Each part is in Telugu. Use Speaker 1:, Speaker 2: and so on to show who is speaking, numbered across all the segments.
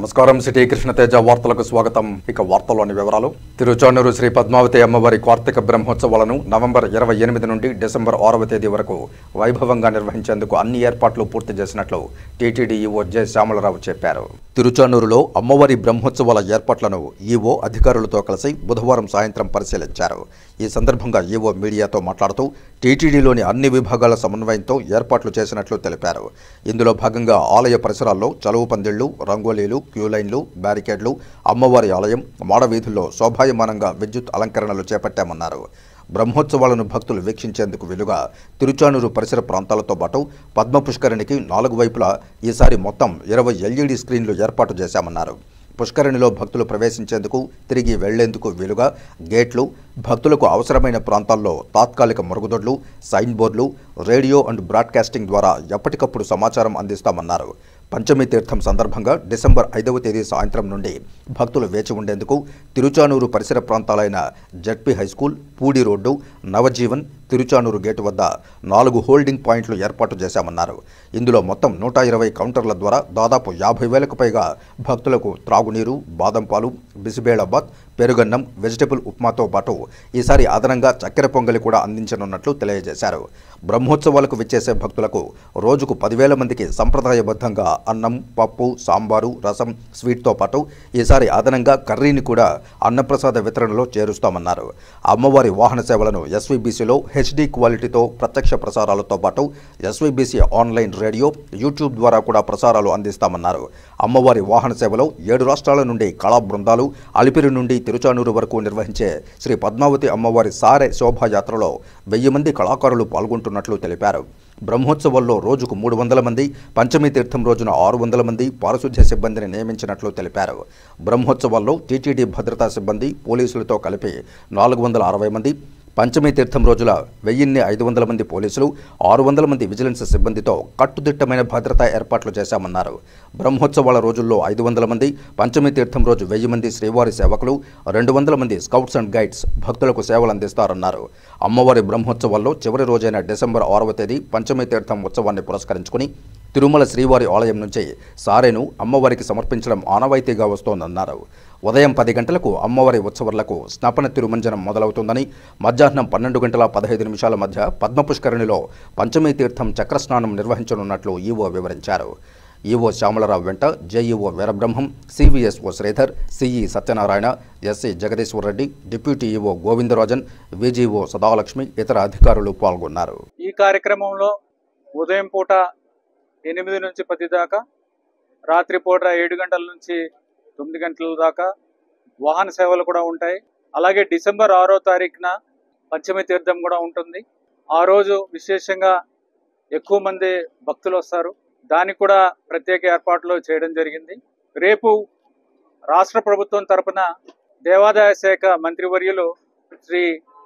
Speaker 1: నమస్కారం సిటీ కృష్ణతేజ వార్తలకు స్వాగతం ఇక వార్తల్లోని వివరాలు తిరుచానూరు శ్రీ పద్మావతి అమ్మవారి కార్తీక బ్రహ్మోత్సవాలను నవంబర్ ఇరవై ఎనిమిది నుండి డిసెంబర్ ఆరవ తేదీ వరకు వైభవంగా నిర్వహించేందుకు అన్ని ఏర్పాట్లు పూర్తి చేసినట్లు టీటీడీ ఈవో జె శ్యామలరావు చెప్పారు తిరుచానూరులో అమ్మవారి బ్రహ్మోత్సవాల ఏర్పాట్లను ఈవో అధికారులతో కలిసి బుధవారం సాయంత్రం పరిశీలించారు ఈ సందర్భంగా ఈవో మీడియాతో మాట్లాడుతూ టీటీడీలోని అన్ని విభాగాల సమన్వయంతో ఏర్పాట్లు చేసినట్లు తెలిపారు ఇందులో భాగంగా ఆలయ పరిసరాల్లో చలువు పందిళ్లు రంగోలీలు క్యూ లైన్లు బ్యారికేడ్లు అమ్మవారి ఆలయం మాడవీధుల్లో శోభాయమానంగా విద్యుత్ అలంకరణలు చేపట్టామన్నారు బ్రహ్మోత్సవాలను భక్తులు వీక్షించేందుకు వీలుగా తిరుచానూరు పరిసర ప్రాంతాలతో పాటు పద్మ పుష్కరిణికి నాలుగు వైపులా ఈసారి మొత్తం ఇరవై ఎల్ఈడి స్క్రీన్లు ఏర్పాటు చేశామన్నారు పుష్కరిణిలో భక్తులు ప్రవేశించేందుకు తిరిగి వెళ్లేందుకు వీలుగా గేట్లు భక్తులకు అవసరమైన ప్రాంతాల్లో తాత్కాలిక మరుగుదొడ్లు సైన్ బోర్డులు రేడియో అండ్ బ్రాడ్కాస్టింగ్ ద్వారా ఎప్పటికప్పుడు సమాచారం అందిస్తామన్నారు పంచమి తీర్థం సందర్భంగా డిసెంబర్ ఐదవ తేదీ సాయంత్రం నుండి భక్తులు వేచి ఉండేందుకు తిరుచానూరు పరిసర ప్రాంతాలైన ZP high school Pudi road Navajeevan Tiruchanur gate వద్ద నాలుగు హోల్డింగ్ పాయింట్లు ఏర్పాటు చేశామన్నారు ఇందులో మొత్తం నూట ఇరవై కౌంటర్ల ద్వారా దాదాపు యాభై వేలకు పైగా భక్తులకు త్రాగునీరు బాదం పాలు బిసిబేళబాద్ పెరుగన్నం వెజిటబుల్ ఉప్మాతో పాటు ఈసారి అదనంగా చక్కెర పొంగలి కూడా అందించనున్నట్లు తెలియజేశారు బ్రహ్మోత్సవాలకు విచ్చేసే భక్తులకు రోజుకు పదివేల మందికి సంప్రదాయబద్ధంగా అన్నం పప్పు సాంబారు రసం స్వీట్తో పాటు ఈసారి అదనంగా కర్రీని కూడా అన్నప్రసాద వితరణలో చేరుస్తామన్నారు అమ్మవారి వాహన సేవలను ఎస్వీబీసీలో హెచ్డీ క్వాలిటీతో ప్రత్యక్ష ప్రసారాలతో పాటు ఎస్వీబీసీ ఆన్లైన్ రేడియో యూట్యూబ్ ద్వారా కూడా ప్రసారాలు అందిస్తామన్నారు అమ్మవారి వాహన సేవలో ఏడు రాష్ట్రాల నుండి కళా బృందాలు అలిపిరి నుండి తిరుచానూరు వరకు నిర్వహించే శ్రీ పద్మావతి అమ్మవారి సారె శోభాయాత్రలో వెయ్యి మంది కళాకారులు పాల్గొంటున్నట్లు తెలిపారు బ్రహ్మోత్సవాల్లో రోజుకు మూడు వందల మంది పంచమి తీర్థం రోజున ఆరు వందల మంది పారిశుధ్య సిబ్బందిని నియమించినట్లు తెలిపారు బ్రహ్మోత్సవాల్లో టీటీడీ భద్రతా సిబ్బంది పోలీసులతో కలిపి నాలుగు వందల అరవై మంది పంచమి తీర్థం రోజుల వెయ్యిన్ని ఐదు వందల మంది పోలీసులు ఆరు వందల మంది విజిలెన్స్ సిబ్బందితో కట్టుదిట్టమైన భద్రతా ఏర్పాట్లు చేశామన్నారు బ్రహ్మోత్సవాల రోజుల్లో ఐదు వందల మంది పంచమి తీర్థం రోజు వెయ్యి మంది శ్రీవారి సేవకులు రెండు వందల మంది స్కౌట్స్ అండ్ గైడ్స్ భక్తులకు సేవలు అందిస్తారన్నారు అమ్మవారి బ్రహ్మోత్సవాల్లో చివరి రోజైన డిసెంబర్ ఆరవ తేదీ పంచమి తీర్థం ఉత్సవాన్ని పురస్కరించుకుని తిరుమల శ్రీవారి ఆలయం నుంచి సారెను అమ్మవారికి సమర్పించడం ఆనవాయితీగా వస్తోందన్నారు ఉదయం పది గంటలకు అమ్మవారి ఉత్సవాలకు స్నపన తిరుమంజనం మొదలవుతుందని మధ్యాహ్నం పన్నెండు గంటల పదహైదు నిమిషాల మధ్య పద్మపుష్కరిణిలో పంచమీ తీర్థం చక్రస్నానం నిర్వహించనున్నట్లు ఈవో వివరించారు ఈవో శ్యామలరావు వెంట JEO Veerabrahmam CVSO Sridhar CE Satyanarayana SC Jagadeeswar Reddy deputy EO Govindarajan VGO Sadalakshmi ఇతర అధికారులు పాల్గొన్నారు
Speaker 2: ఈ కార్యక్రమంలో ఉదయం పూట ఎనిమిది నుంచి పది దాకా రాత్రి పూట ఏడు గంటల నుంచి తొమ్మిది గంటల దాకా వాహన సేవలు కూడా ఉంటాయి అలాగే డిసెంబర్ ఆరో తారీఖున పంచమి తీర్థం కూడా ఉంటుంది ఆ రోజు విశేషంగా ఎక్కువ మంది భక్తులు వస్తారు దానికి కూడా ప్రత్యేక ఏర్పాట్లు చేయడం జరిగింది రేపు రాష్ట్ర ప్రభుత్వం తరపున దేవాదాయ శాఖ మంత్రివర్యులు శ్రీ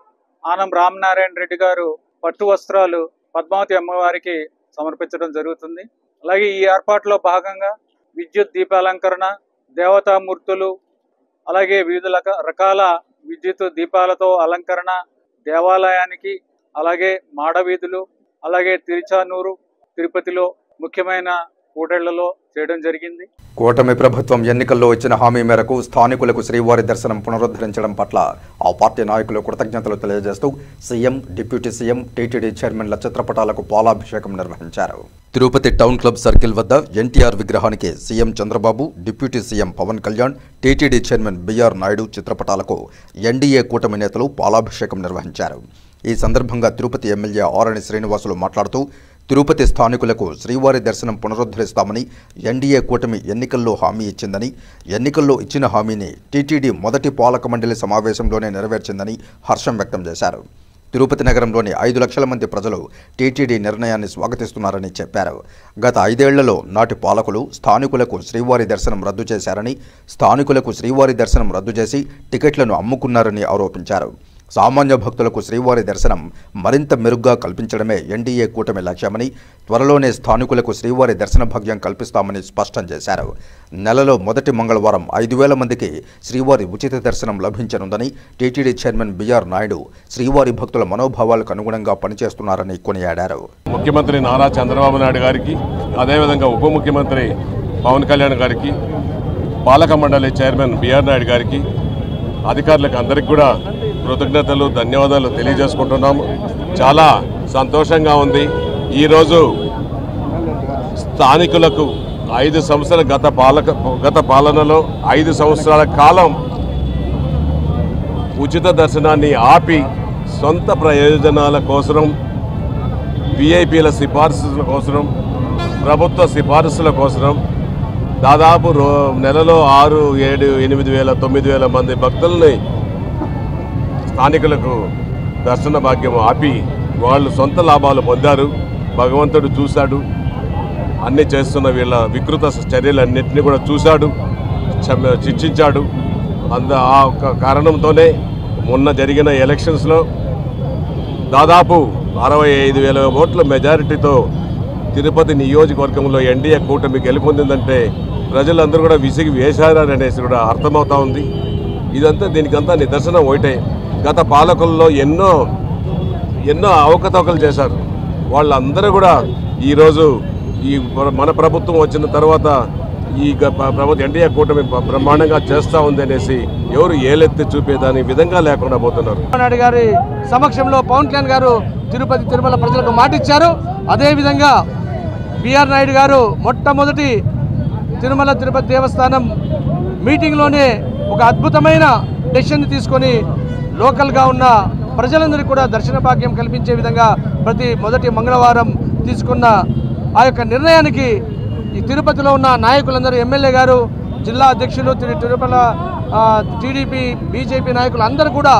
Speaker 2: ఆనం రామనారాయణ రెడ్డి గారు పట్టు వస్త్రాలు పద్మావతి అమ్మవారికి సమర్పించడం జరుగుతుంది అలాగే ఈ ఏర్పాట్లో భాగంగా విద్యుత్ దీపాలంకరణ దేవతామూర్తులు అలాగే వివిధ రక- రకాల విద్యుత్ దీపాలతో అలంకరణ దేవాలయానికి అలాగే మాడవీధులు అలాగే తిరుచానూరు తిరుపతిలో ముఖ్యమైన కూటళ్లలో చేయడం జరిగింది
Speaker 1: కూటమి ప్రభుత్వం ఎన్నికల్లో ఇచ్చిన హామీ మేరకు స్థానికులకు శ్రీవారి దర్శనం పునరుద్ధరించడం పట్ల ఆ పార్టీ నాయకులు కృతజ్ఞతలు తెలియజేస్తూ సీఎం డిప్యూటీ సీఎం టీటీడీ చైర్మన్ల చిత్రపటాలకు పాలాభిషేకం నిర్వహించారు తిరుపతి టౌన్ క్లబ్ సర్కిల్ వద్ద ఎన్టీఆర్ విగ్రహానికి CM Chandrababu deputy CM Pawan Kalyan TTD chairman BR Naidu చిత్రపటాలకు ఎన్డీఏ కూటమి నేతలు పాలాభిషేకం నిర్వహించారు ఈ సందర్భంగా తిరుపతి ఎమ్మెల్యే ఆరణి శ్రీనివాసులు మాట్లాడుతూ తిరుపతి స్థానికులకు శ్రీవారి దర్శనం పునరుద్ధరిస్తామని ఎన్డీఏ కూటమి ఎన్నికల్లో హామీ ఇచ్చిందని ఎన్నికల్లో ఇచ్చిన హామీని టీటీడీ మొదటి పాలక మండలి సమావేశంలోనే నెరవేర్చిందని హర్షం వ్యక్తం చేశారు తిరుపతి నగరంలోని ఐదు లక్షల మంది ప్రజలు టీటీడీ నిర్ణయాన్ని స్వాగతిస్తున్నారని చెప్పారు గత ఐదేళ్లలో నాటి పాలకులు స్థానికులకు శ్రీవారి దర్శనం రద్దు చేశారని స్థానికులకు శ్రీవారి దర్శనం రద్దు చేసి టికెట్లను అమ్ముకున్నారని ఆరోపించారు సామాన్య భక్తులకు శ్రీవారి దర్శనం మరింత మెరుగ్గా కల్పించడమే ఎన్డీఏ కూటమి లక్ష్యమని త్వరలోనే స్థానికులకు శ్రీవారి దర్శన భాగ్యం కల్పిస్తామని స్పష్టం చేశారు నెలలో మొదటి మంగళవారం ఐదు వేల మందికి శ్రీవారి ఉచిత దర్శనం లభించనుందని టీటీడీ చైర్మన్ బీఆర్ నాయుడు శ్రీవారి భక్తుల మనోభావాలకు అనుగుణంగా పనిచేస్తున్నారని కొనియాడారు
Speaker 3: ముఖ్యమంత్రి నారా చంద్రబాబు నాయుడు గారికి అదేవిధంగా ఉప ముఖ్యమంత్రి పవన్ కళ్యాణ్ గారికి పాలక మండలి చైర్మన్ బిఆర్ నాయుడు గారికి అధికారులకు అందరికీ కూడా కృతజ్ఞతలు ధన్యవాదాలు తెలియజేసుకుంటున్నాము చాలా సంతోషంగా ఉంది ఈరోజు స్థానికులకు ఐదు సంవత్సరాల గత పాలక గత పాలనలో ఐదు సంవత్సరాల కాలం ఉచిత దర్శనాన్ని ఆపి సొంత ప్రయోజనాల కోసం విఐపీల సిఫార్సుల కోసం ప్రభుత్వ సిఫార్సుల కోసం దాదాపు రో నెలలో ఆరు ఏడు ఎనిమిది వేల తొమ్మిది వేల మంది భక్తుల్ని స్థానికులకు దర్శన భాగ్యం ఆపి వాళ్ళు సొంత లాభాలు పొందారు భగవంతుడు చూశాడు అన్ని చేస్తున్న వీళ్ళ వికృత చర్యలన్నింటినీ కూడా చూశాడు చ- శిక్షించాడు అంద ఆ ఒక కారణంతోనే మొన్న జరిగిన ఎలక్షన్స్లో దాదాపు అరవై ఐదు వేల ఓట్ల మెజారిటీతో తిరుపతి నియోజకవర్గంలో ఎన్డీఏ కూటమి గెలుపొందిందంటే ప్రజలందరూ కూడా విసిగి వేశారని అనేసి కూడా అర్థమవుతా ఉంది ఇదంతా దీనికంతా నిదర్శనం ఒకటే గత పాలకుల్లో ఎన్నో ఎన్నో అవకతవకలు చేశారు వాళ్ళందరూ కూడా ఈరోజు ఈ ప్ర- మన ప్రభుత్వం వచ్చిన తర్వాత ఈ గ- ప్ర- ప్రభుత్వం ఎన్డీఏ కూటమి బ- బ్రహ్మాండంగా చేస్తూ ఉంది అనేసి ఎవరు ఏలెత్తి చూపేదాని విధంగా లేకుండా పోతున్నారు
Speaker 4: చంద్రబాబు నాయుడు గారి సమక్షంలో పవన్ కళ్యాణ్ గారు తిరుపతి తిరుమల ప్రజలకు మాటిచ్చారు అదేవిధంగా బిఆర్ నాయుడు గారు మొట్టమొదటి తిరుమల తిరుపతి దేవస్థానం మీటింగ్లోనే ఒక అద్భుతమైన డెసిషన్ తీసుకొని లోకల్గా ఉన్న ప్రజలందరికీ కూడా దర్శన భాగ్యం కల్పించే విధంగా ప్రతి మొదటి మంగళవారం తీసుకున్న ఆ యొక్క నిర్ణయానికి ఈ తిరుపతిలో ఉన్న నాయకులందరూ ఎమ్మెల్యే గారు జిల్లా అధ్యక్షులు తిరు- తిరుమల ఆ, టీడీపీ బీజేపీ నాయకులు అందరూ కూడా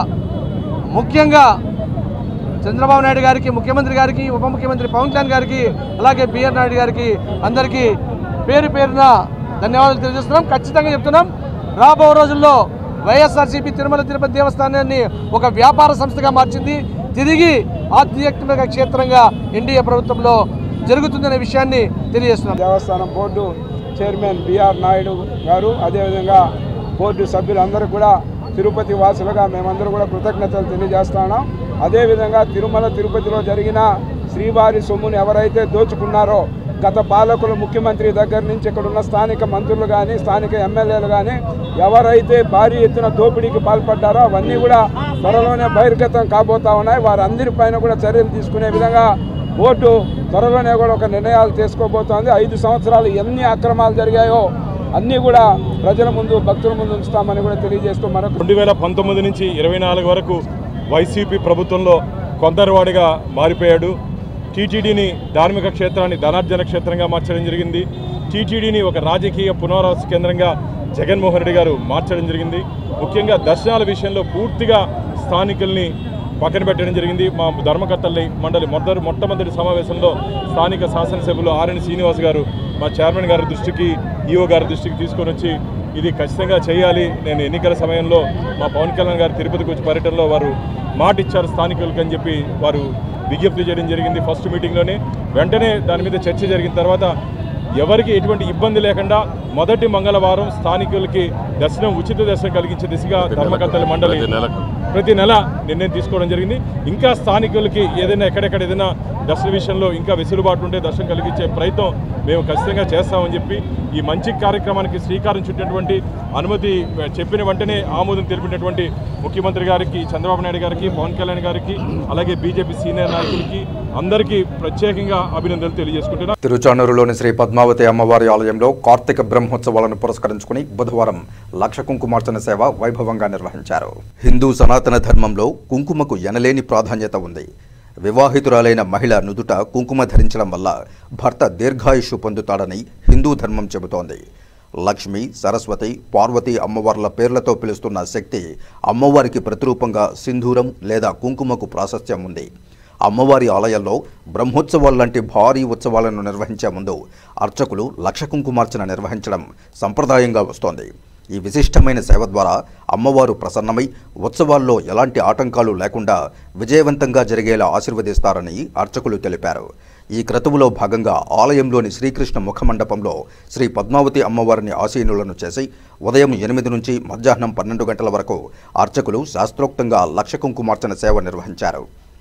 Speaker 4: ముఖ్యంగా చంద్రబాబు నాయుడు గారికి ముఖ్యమంత్రి గారికి ఉప ముఖ్యమంత్రి పవన్ కళ్యాణ్ గారికి అలాగే బిఆర్ నాయుడు గారికి అందరికీ పేరు పేరున ధన్యవాదాలు తెలియజేస్తున్నాం ఖచ్చితంగా చెప్తున్నాం రాబో రోజుల్లో వైఎస్ఆర్సీపీ తిరుమల తిరుపతి దేవస్థానాన్ని ఒక వ్యాపార సంస్థగా మార్చింది తిరిగి ఆధ్యాత్మిక క్షేత్రంగా ఎన్డీఏ ప్రభుత్వంలో జరుగుతుందనే విషయాన్ని తెలియజేస్తున్నాం
Speaker 5: దేవస్థానం బోర్డు చైర్మన్ బిఆర్ నాయుడు గారు అదేవిధంగా బోర్డు సభ్యులందరూ కూడా తిరుపతి వాసులుగా మేమందరూ కూడా కృతజ్ఞతలు తెలియజేస్తున్నాం అదేవిధంగా తిరుమల తిరుపతిలో జరిగిన శ్రీవారి సొమ్ముని ఎవరైతే దోచుకున్నారో గత పాలకులు ముఖ్యమంత్రి దగ్గర నుంచి ఇక్కడ ఉన్న స్థానిక మంత్రులు కానీ స్థానిక ఎమ్మెల్యేలు కానీ ఎవరైతే భారీ ఎత్తున దోపిడీకి పాల్పడ్డారో అవన్నీ కూడా త్వరలోనే బహిర్గతం కాబోతా ఉన్నాయి వారందరిపైన కూడా చర్యలు తీసుకునే విధంగా బోర్డు త్వరలోనే కూడా ఒక నిర్ణయాలు తీసుకోబోతోంది ఐదు సంవత్సరాలు ఎన్ని అక్రమాలు జరిగాయో అన్నీ కూడా ప్రజల ముందు భక్తుల ముందు ఉంచుతామని కూడా తెలియజేస్తూ మరొక
Speaker 6: రెండు వేల పంతొమ్మిది నుంచి ఇరవై నాలుగు వరకు వైసీపీ ప్రభుత్వంలో కొందరివాడిగా మారిపోయాడు టీటీడీని ధార్మిక క్షేత్రాన్ని ధనార్జన క్షేత్రంగా మార్చడం జరిగింది టీటీడీని ఒక రాజకీయ పునరావాస కేంద్రంగా జగన్మోహన్ రెడ్డి గారు మార్చడం జరిగింది ముఖ్యంగా దర్శనాల విషయంలో పూర్తిగా స్థానికుల్ని పక్కన పెట్టడం జరిగింది మా ధర్మకర్తల్ని మండలి మొదటి మొట్టమొదటి సమావేశంలో స్థానిక శాసనసభ్యులు ఆర్ఎన్ శ్రీనివాస్ గారు మా చైర్మన్ గారి దృష్టికి ఈఓ గారి దృష్టికి తీసుకొని వచ్చి ఇది ఖచ్చితంగా చేయాలి నేను ఎన్నికల సమయంలో మా పవన్ కళ్యాణ్ గారు తిరుపతికి వచ్చి పర్యటనలో వారు మాట ఇచ్చారు స్థానికులకు అని చెప్పి వారు విజ్ఞప్తి చేయడం జరిగింది ఫస్ట్ మీటింగ్లోనే వెంటనే దాని మీద చర్చ జరిగిన తర్వాత ఎవరికి ఎటువంటి ఇబ్బంది లేకుండా మొదటి మంగళవారం స్థానికులకి దర్శనం ఉచిత దర్శనం కలిగించే దిశగా ధర్మకర్తల మండలి
Speaker 3: ప్రతి నెలకు.
Speaker 6: ప్రతి నెల నిర్ణయం తీసుకోవడం జరిగింది ఇంకా స్థానికులకి ఏదైనా ఎక్కడెక్కడ ఏదైనా దర్శన విషయంలో ఇంకా వెసులుబాటు ఉంటే దర్శనం కలిగించే ప్రయత్నం మేము ఖచ్చితంగా చేస్తామని చెప్పి ఈ మంచి కార్యక్రమానికి శ్రీకారం చుట్టినటువంటి అనుమతి చెప్పిన వెంటనే ఆమోదం తెలిపినటువంటి ముఖ్యమంత్రి గారికి చంద్రబాబు నాయుడు గారికి పవన్ కళ్యాణ్ గారికి అలాగే బీజేపీ సీనియర్ నాయకులకి అందరికీ ప్రత్యేకంగా అభినందనలు తెలియజేసుకుంటున్నాను
Speaker 1: తిరుచానూరులోని శ్రీ పద్మావతి అమ్మవారి ఆలయంలో కార్తీక బ్రహ్మోత్సవాలను పురస్కరించుకుని బుధవారం లక్ష కుంకుమార్చన సేవ వైభవంగా నిర్వహించారు హిందూ సనాతన ధర్మంలో కుంకుమకు ఎనలేని ప్రాధాన్యత ఉంది వివాహితురాలైన మహిళ నుదుట కుంకుమ ధరించడం వల్ల భర్త దీర్ఘాయుషు పొందుతాడని హిందూ ధర్మం చెబుతోంది లక్ష్మి సరస్వతి పార్వతి అమ్మవార్ల పేర్లతో పిలుస్తున్న శక్తి అమ్మవారికి ప్రతిరూపంగా సింధూరం లేదా కుంకుమకు ప్రాశస్త్యం ఉంది అమ్మవారి ఆలయాల్లో బ్రహ్మోత్సవాలు లాంటి భారీ ఉత్సవాలను నిర్వహించే ముందు అర్చకులు లక్ష కుంకుమార్చన నిర్వహించడం సంప్రదాయంగా వస్తోంది ఈ విశిష్టమైన సేవ ద్వారా అమ్మవారు ప్రసన్నమై ఉత్సవాల్లో ఎలాంటి ఆటంకాలు లేకుండా విజయవంతంగా జరిగేలా ఆశీర్వదిస్తారని అర్చకులు తెలిపారు ఈ క్రతువులో భాగంగా ఆలయంలోని శ్రీకృష్ణ ముఖమండపంలో శ్రీ పద్మావతి అమ్మవారిని ఆసీనులను చేసి ఉదయం ఎనిమిది నుంచి మధ్యాహ్నం పన్నెండు గంటల వరకు అర్చకులు శాస్త్రోక్తంగా లక్ష కుంకుమార్చన సేవ నిర్వహించారు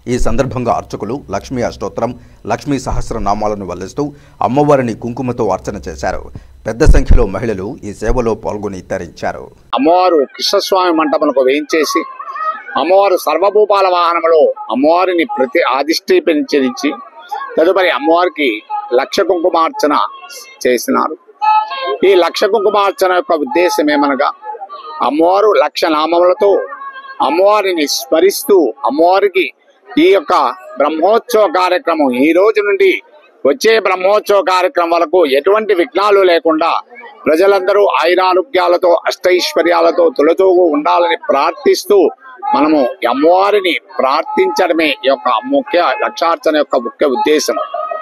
Speaker 1: ఈ సందర్భంగా అర్చకులు లక్ష్మీ అష్టోత్తరం లక్ష్మీ సహస్రనామాలను వల్లిస్తూ అమ్మవారిని కుంకుమతో అర్చన చేశారు పెద్ద సంఖ్యలో మహిళలు ఈ సేవలో పాల్గొని తరించారు
Speaker 7: అమ్మవారు కృష్ణస్వామి మంటపములకు వేయించేసి అమ్మవారు సర్వభూపాల వాహనంలో అమ్మవారిని ప్రతి ఆదిష్టీపించి తదుపరి అమ్మవారికి లక్ష కుంకుమార్చన చేసినారు ఈ లక్ష కుంకుమార్చన యొక్క ఉద్దేశం ఏమనగా అమ్మవారు లక్ష నామములతో అమ్మవారిని స్మరిస్తూ అమ్మవారికి ఈ యొక్క బ్రహ్మోత్సవ కార్యక్రమం ఈ రోజు నుండి వచ్చే బ్రహ్మోత్సవ కార్యక్రమం వరకు ఎటువంటి విఘ్నాలు లేకుండా ప్రజలందరూ ఆయురారోగ్యాలతో అష్టైశ్వర్యాలతో తొలతూగు ఉండాలని ప్రార్థిస్తూ మనము ఈ అమ్మవారిని ప్రార్థించడమే ఈ యొక్క ముఖ్య లక్షార్చన యొక్క ముఖ్య ఉద్దేశం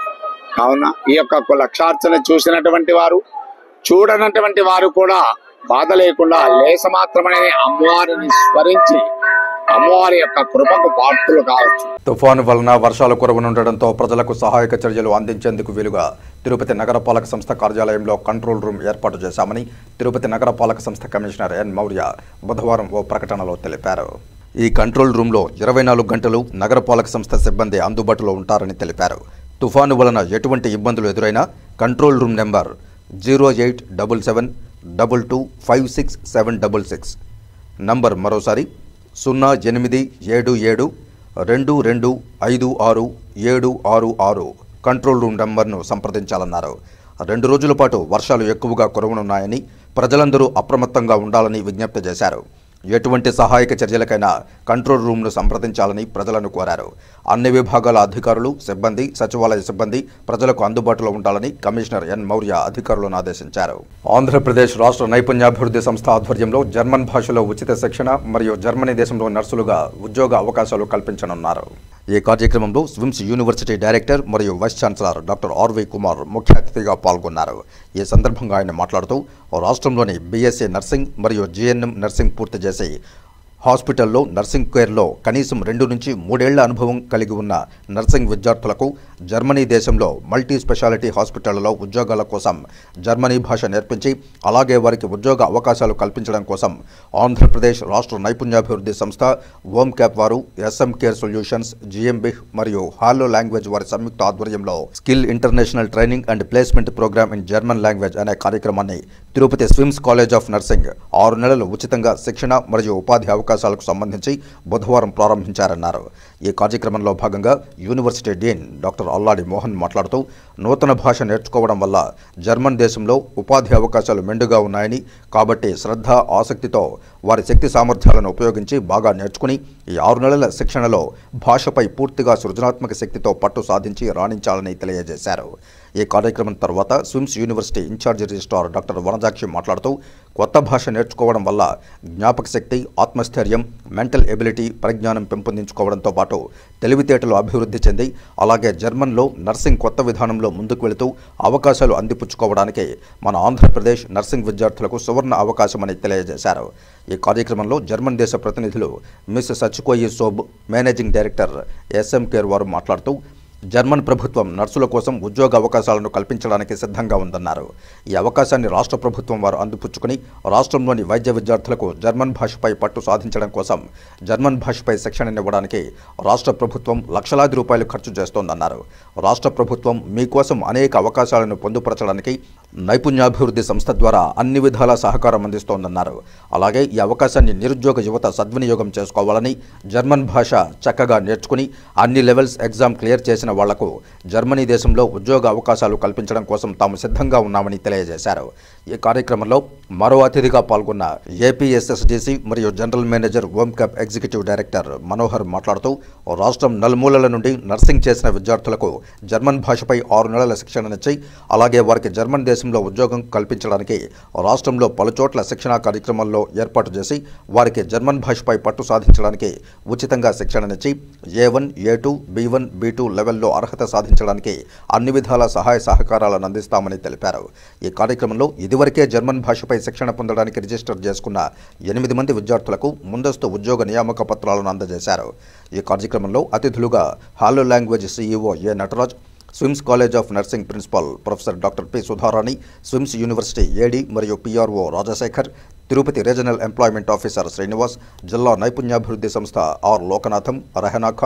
Speaker 7: కావున ఈ యొక్క లక్షార్చన చూసినటువంటి వారు చూడనటువంటి వారు కూడా బాధ లేకుండా లేస మాత్రమే అమ్మవారిని స్మరించి అమ్మవారి యొక్క కృపకు పాత్రలు కావచ్చు
Speaker 1: తుఫాను వలన వర్షాలు కురవనుండడంతో ప్రజలకు సహాయక చర్యలు అందించేందుకు వీలుగా తిరుపతి నగరపాలక సంస్థ కార్యాలయంలో కంట్రోల్ రూమ్ ఏర్పాటు చేశామని తిరుపతి నగరపాలక సంస్థ కమిషనర్ ఎన్ మౌర్య బుధవారం ఓ ప్రకటనలో తెలిపారు ఈ కంట్రోల్ రూమ్లో ఇరవై నాలుగు గంటలు నగరపాలక సంస్థ సిబ్బంది అందుబాటులో ఉంటారని తెలిపారు తుఫాను వలన ఎటువంటి ఇబ్బందులు ఎదురైనా control room number zero eight double seven double two five six seven double six number మరోసారి సున్నా ఎనిమిది ఏడు ఏడు రెండు రెండు ఐదు ఆరు ఏడు ఆరు ఆరు కంట్రోల్ రూమ్ నెంబర్ను సంప్రదించాలన్నారు రెండు రోజుల పాటు వర్షాలు ఎక్కువగా కురవనున్నాయని ప్రజలందరూ అప్రమత్తంగా ఉండాలని విజ్ఞప్తి చేశారు ఎటువంటి సహాయక చర్యలకైనా కంట్రోల్ రూమ్ను సంప్రదించాలని ప్రజలను కోరారు అన్ని విభాగాల అధికారులు సిబ్బంది సచివాలయ సిబ్బంది ప్రజలకు అందుబాటులో ఉండాలని కమిషనర్ ఎన్ మౌర్య అధికారులను ఆదేశించారు ఆంధ్రప్రదేశ్ రాష్ట్ర నైపుణ్యాభివృద్ధి సంస్థ ఆధ్వర్యంలో జర్మన్ భాషలో ఉచిత శిక్షణ మరియు జర్మనీ దేశంలో నర్సులుగా ఉద్యోగ అవకాశాలు కల్పించనున్నారు ఈ కార్యక్రమంలో స్విమ్స్ యూనివర్సిటీ డైరెక్టర్ మరియు vice chancellor doctor RV Kumar ముఖ్య అతిథిగా పాల్గొన్నారు ఈ సందర్భంగా ఆయన మాట్లాడుతూ రాష్ట్రంలోని బీఎస్సీ నర్సింగ్ మరియు జీఎన్ఎం నర్సింగ్ పూర్తి చేసి హాస్పిటల్లో నర్సింగ్ కేర్లో కనీసం రెండు నుంచి మూడేళ్ల అనుభవం కలిగి ఉన్న నర్సింగ్ విద్యార్థులకు జర్మనీ దేశంలో మల్టీ స్పెషాలిటీ హాస్పిటళ్లలో ఉద్యోగాల కోసం జర్మనీ భాష నేర్పించి అలాగే వారికి ఉద్యోగ అవకాశాలు కల్పించడం కోసం ఆంధ్రప్రదేశ్ రాష్ట్ర నైపుణ్యాభివృద్ధి సంస్థ ఓమ్ క్యాప్ వారు ఎస్ఎం కేర్ సొల్యూషన్స్ జిఎంబి మరియు హాలో లాంగ్వేజ్ వారి సంయుక్త ఆధ్వర్యంలో skill international training and placement programme in German language అనే కార్యక్రమాన్ని Tirupati SVIMS college of nursing ఆరు నెలలు ఉచితంగా శిక్షణ మరియు ఉపాధి అవకాశాలకు సంబంధించి బుధవారం ప్రారంభించారన్నారు ఈ కార్యక్రమంలో భాగంగా university dean doctor Alladi Mohan మాట్లాడుతూ నూతన భాష నేర్చుకోవడం వల్ల జర్మన్ దేశంలో ఉపాధి అవకాశాలు మెండుగా ఉన్నాయని కాబట్టి శ్రద్ధ ఆసక్తితో వారి శక్తి సామర్థ్యాలను ఉపయోగించి బాగా నేర్చుకుని ఈ ఆరు నెలల శిక్షణలో భాషపై పూర్తిగా సృజనాత్మక శక్తితో పట్టు సాధించి రాణించాలని తెలియజేశారు ఈ కార్యక్రమం తర్వాత SVIMS university incharge registrar doctor Vanajakshi మాట్లాడుతూ కొత్త భాష నేర్చుకోవడం వల్ల జ్ఞాపక శక్తి ఆత్మస్థైర్యం మెంటల్ ఎబిలిటీ పరిజ్ఞానం పెంపొందించుకోవడంతో పాటు తెలివితేటలు అభివృద్ధి చెంది అలాగే జర్మన్లో నర్సింగ్ కొత్త విధానంలో ముందుకు వెళుతూ అవకాశాలు అందిపుచ్చుకోవడానికి మన ఆంధ్రప్రదేశ్ నర్సింగ్ విద్యార్థులకు సువర్ణ అవకాశమని తెలియజేశారు ఈ కార్యక్రమంలో జర్మన్ దేశ ప్రతినిధులు మిస్ సచ్కోయి సోబ్ మేనేజింగ్ డైరెక్టర్ ఎస్ఎం కేర్ వారు మాట్లాడుతూ జర్మన్ ప్రభుత్వం నర్సుల కోసం ఉద్యోగ అవకాశాలను కల్పించడానికి సిద్ధంగా ఉందన్నారు ఈ అవకాశాన్ని రాష్ట్ర ప్రభుత్వం వారు అందిపుచ్చుకుని రాష్ట్రంలోని వైద్య విద్యార్థులకు జర్మన్ భాషపై పట్టు సాధించడం కోసం జర్మన్ భాషపై శిక్షణనివ్వడానికి రాష్ట్ర ప్రభుత్వం లక్షలాది రూపాయలు ఖర్చు చేస్తోందన్నారు రాష్ట్ర ప్రభుత్వం మీకోసం అనేక అవకాశాలను పొందుపరచడానికి నైపుణ్యాభివృద్ధి సంస్థ ద్వారా అన్ని విధాల సహకారం అందిస్తోందన్నారు అలాగే ఈ అవకాశాన్ని నిరుద్యోగ యువత సద్వినియోగం చేసుకోవాలని జర్మన్ భాష చక్కగా నేర్చుకుని అన్ని లెవెల్స్ ఎగ్జామ్ క్లియర్ చేసిన వాళ్లకు జర్మనీ దేశంలో ఉద్యోగ అవకాశాలు కల్పించడం కోసం తాము సిద్ధంగా ఉన్నామని తెలియజేశారు ఈ కార్యక్రమంలో మరో అతిథిగా పాల్గొన్న ఏపీఎస్ఎస్డిసి మరియు general manager OMCAP executive director Manohar మాట్లాడుతూ రాష్ట్రం నలుమూలల నుండి నర్సింగ్ చేసిన విద్యార్థులకు జర్మన్ భాషపై ఆరు నెలల శిక్షణనిచ్చి అలాగే వారికి జర్మన్ దేశంలో ఉద్యోగం కల్పించడానికి రాష్ట్రంలో పలుచోట్ల శిక్షణా కార్యక్రమాల్లో ఏర్పాటు చేసి వారికి జర్మన్ భాషపై పట్టు సాధించడానికి ఉచితంగా శిక్షణనిచ్చి A one A two B one B two లెవెల్లో అర్హత సాధించడానికి అన్ని విధాల సహాయ సహకారాలను అందిస్తామని తెలిపారు ఈ కార్యక్రమంలో ఇదివరకే జర్మన్ భాషపై శిక్షణ పొందడానికి రిజిస్టర్ చేసుకున్న ఎనిమిది మంది విద్యార్థులకు ముందస్తు ఉద్యోగ నియామక పత్రాలను అందజేశారు ఈ కార్యక్రమంలో అతిథులుగా Hallo language CEO A Nataraj SVIMS college of nursing principal professor doctor P Sudharani SVIMS university AD మరియు PRO Rajasekhar Tirupati regional employment officer Srinivas జిల్లా నైపుణ్యాభివృద్ధి సంస్థ ఆర్ లోకనాథం రహనా ఖాన్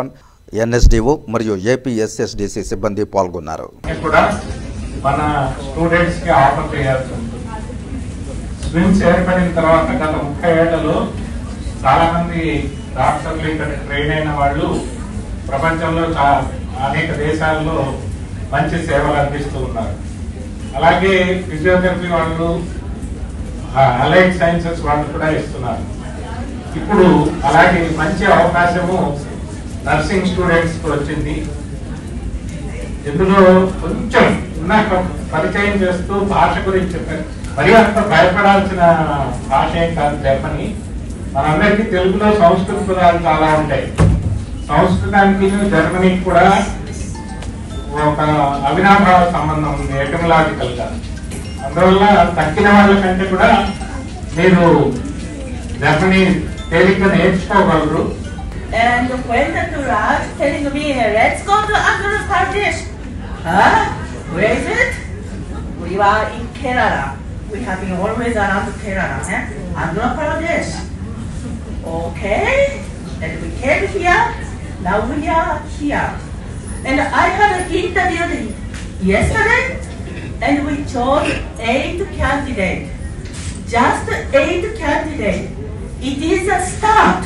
Speaker 1: ఎన్ఎస్డిఓ మరియు ఏపీఎస్ఎస్డిసి సిబ్బంది పాల్గొన్నారు
Speaker 8: కూడా మన స్టూడెంట్స్ కి ఆఫర్ చేయాల్సి ఉంటుంది స్విమ్స్ ఏర్పడిన తర్వాత గత ముప్పై ఏళ్లలో చాలా మంది డాక్టర్లు ఇక్కడ ట్రైన్ అయిన వాళ్ళు ప్రపంచంలో చా- అనేక దేశాల్లో మంచి సేవలు అందిస్తూ ఉన్నారు అలాగే ఫిజియోథెరపీ వాళ్ళు అలైడ్ సైన్సెస్ వాళ్ళు కూడా ఇస్తున్నారు ఇప్పుడు అలాగే మంచి అవకాశము నర్సింగ్ స్టూడెంట్స్ కి వచ్చింది ఇందులో కొంచెం ఇందాక పరిచయం చేస్తూ భాష గురించి చెప్పారు మరి అంత భయపడాల్సిన భాష ఏం కాదు చెప్పని మనందరికీ తెలుగులో సంస్కృత పదాలు చాలా ఉంటాయి సంస్కృతానికి జర్మనీకి కూడా ఒక అవినాభావ సంబంధం ఉంది ఎటమలాజికల్ గా అందువల్ల తక్కిన వాళ్ళ కంటే కూడా మీరు జర్మనీ తేలిగ్గా నేర్చుకోగలరు
Speaker 9: And when the Turaj telling me, let's go to Andhra Pradesh. Huh? Where is it? We are in Kerala. We have been always around Kerala. Eh? Andhra Pradesh. Okay. And we came here. Now we are here. And I had an interview yesterday. And we chose eight candidates. Just eight candidates. It is a start.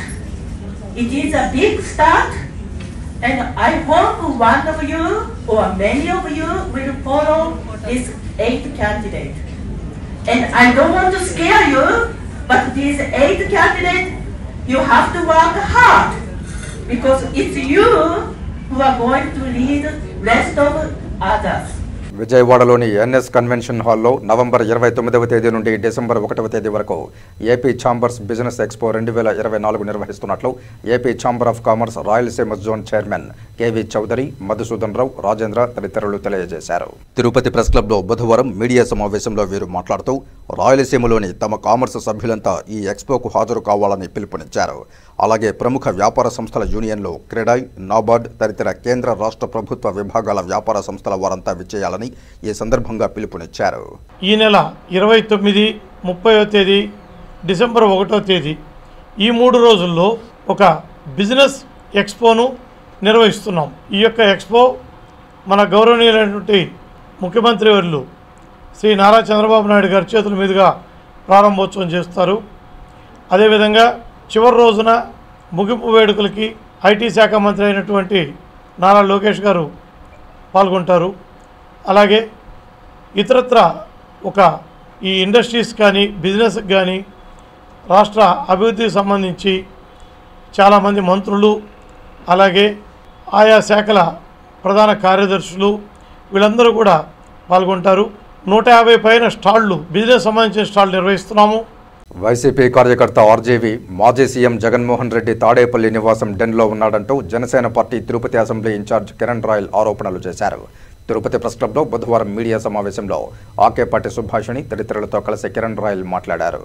Speaker 9: It is a big start, and I hope one of you or many of you will follow this eight candidate. And I don't want to scare you, but these eight candidates, you have to work hard because it's you who are going to lead rest of others.
Speaker 1: విజయవాడలోని ఎన్ఎస్ కన్వెన్షన్ హాల్లో నవంబర్ ఇరవై తొమ్మిదవ తేదీ నుండి డిసెంబర్ ఒకటవ తేదీ వరకు ఏపీ ఛాంబర్స్ బిజినెస్ ఎక్స్పో రెండు వేల ఇరవై నాలుగు నిర్వహిస్తున్నట్లు AP chamber of commerce Rayalaseema zone chairman KV Chowdary Madhusudan Rao Rajendra తదితరులు తెలియజేశారు తిరుపతి ప్రెస్ క్లబ్లో బుధవారం మీడియా సమావేశంలో వీరు మాట్లాడుతూ రాయలసీమలోని తమ కామర్స్ సభ్యులంతా ఈ ఎక్స్పోకు హాజరు కావాలని పిలుపునిచ్చారు అలాగే ప్రముఖ వ్యాపార సంస్థల యూనియన్లు క్రెడాయ్ నాబార్డ్ తదితర కేంద్ర రాష్ట్ర ప్రభుత్వ విభాగాల వ్యాపార సంస్థల వారంతా విచ్చేయాలని ఈ సందర్భంగా పిలుపునిచ్చారు
Speaker 10: ఈ నెల ఇరవై తొమ్మిది ముప్పైవ తేదీ డిసెంబర్ ఒకటో తేదీ ఈ మూడు రోజుల్లో ఒక బిజినెస్ ఎక్స్పోను నిర్వహిస్తున్నాం ఈ యొక్క ఎక్స్పో మన గౌరవనీయులైనటువంటి ముఖ్యమంత్రి వర్యులు శ్రీ నారా చంద్రబాబు నాయుడు గారి చేతుల మీదుగా ప్రారంభోత్సవం చేస్తారు అదేవిధంగా చివరి రోజున ముగింపు వేడుకలకి ఐటీ శాఖ మంత్రి అయినటువంటి నారా లోకేష్ గారు పాల్గొంటారు అలాగే ఇతరత్ర ఒక ఈ ఇండస్ట్రీస్ కానీ బిజినెస్కి కానీ రాష్ట్ర అభివృద్ధికి సంబంధించి చాలామంది మంత్రులు అలాగే ఆయా శాఖల ప్రధాన కార్యదర్శులు వీళ్ళందరూ కూడా పాల్గొంటారు నూట యాభై పైన స్టాళ్ళు బిజినెస్ సంబంధించిన స్టాళ్ళు నిర్వహిస్తున్నాము
Speaker 1: వైసీపీ కార్యకర్త ఆర్జేవి మాజీ సీఎం జగన్మోహన్ రెడ్డి తాడేపల్లి నివాసం డెన్లో ఉన్నాడంటూ Janasena party Tirupati assembly incharge Kiran Royal ఆరోపణలు చేశారు తిరుపతి ప్రెస్ క్లబ్లో బుధవారం మీడియా సమావేశంలో ఆకేపాటి సుభాషిణి తదితరులతో కలిసి కిరణ్ రాయల్ మాట్లాడారు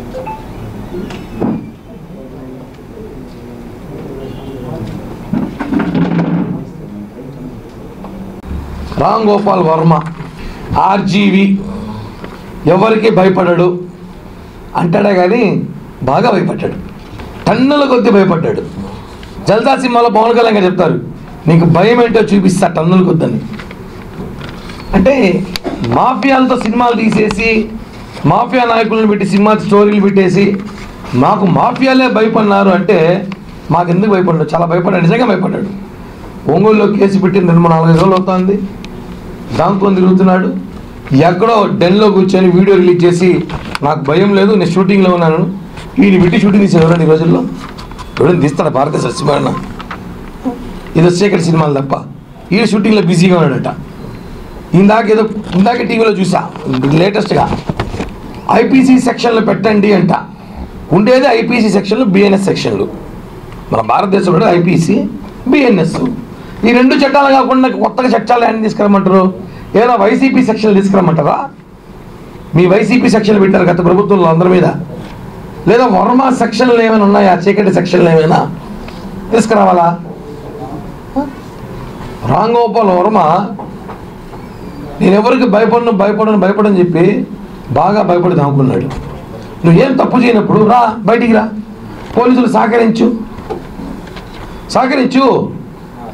Speaker 4: రామ్ గోపాల్ వర్మ ఆర్జీవి ఎవరికి భయపడడు అంటాడే కానీ బాగా భయపడ్డాడు టన్నుల కొద్ది భయపడ్డాడు జల్దా సినిమాలో పవన్ కళ్యాణ్ గారు చెప్తారు నీకు భయం ఏంటో చూపిస్తా టన్నుల కొద్దని అంటే మాఫియాలతో సినిమాలు తీసేసి మాఫియా నాయకులను పెట్టి సినిమా స్టోరీలు పెట్టేసి మాకు మాఫియాలే భయపడినారు అంటే మాకు ఎందుకు భయపడ్డాడు చాలా భయపడ్డాడు నిజంగా భయపడ్డాడు ఒంగోలులో కేసు పెట్టి రెండు మూడు నాలుగైదు రోజులు అవుతుంది దాంకొని తిరుగుతున్నాడు ఎక్కడో డెన్లో కూర్చొని వీడియో రిలీజ్ చేసి నాకు భయం లేదు నేను షూటింగ్లో ఉన్నాను ఈయన పెట్టి షూటింగ్ తీసాడు ఎవరండి ఈ రోజుల్లో ఎవరైనా తీస్తాడు భారతదేశ సినిమా ఇది శేఖర్ సినిమాలు తప్ప ఈయన షూటింగ్లో బిజీగా ఉన్నాడట ఇందాక ఏదో ఇందాక టీవీలో చూసా లేటెస్ట్గా ఐపీసీ సెక్షన్లు పెట్టండి అంట ఉండేది ఐపీసీ సెక్షన్లు బిఎన్ఎస్ సెక్షన్లు మన భారతదేశంలో ఐపీసీ బిఎన్ఎస్ ఈ రెండు చట్టాలు కాకుండా కొత్తగా చట్టాలు ఏమైనా తీసుకురమ్మంటారు ఏదైనా వైసీపీ సెక్షన్లు తీసుకురమ్మంటారా మీ వైసీపీ సెక్షన్లు పెట్టారు గత ప్రభుత్వంలో అందరి మీద లేదా వర్మ సెక్షన్లు ఏమైనా ఉన్నాయా చీకటి సెక్షన్లు ఏమైనా తీసుకురావాలా రామ్ గోపాల్ వర్మ నేను ఎవరికి భయపడను భయపడను భయపడని చెప్పి బాగా భయపడి దాముకున్నాడు నువ్వేం తప్పు చేయనప్పుడు రా బయటికి రా పోలీసులు సహకరించు సహకరించు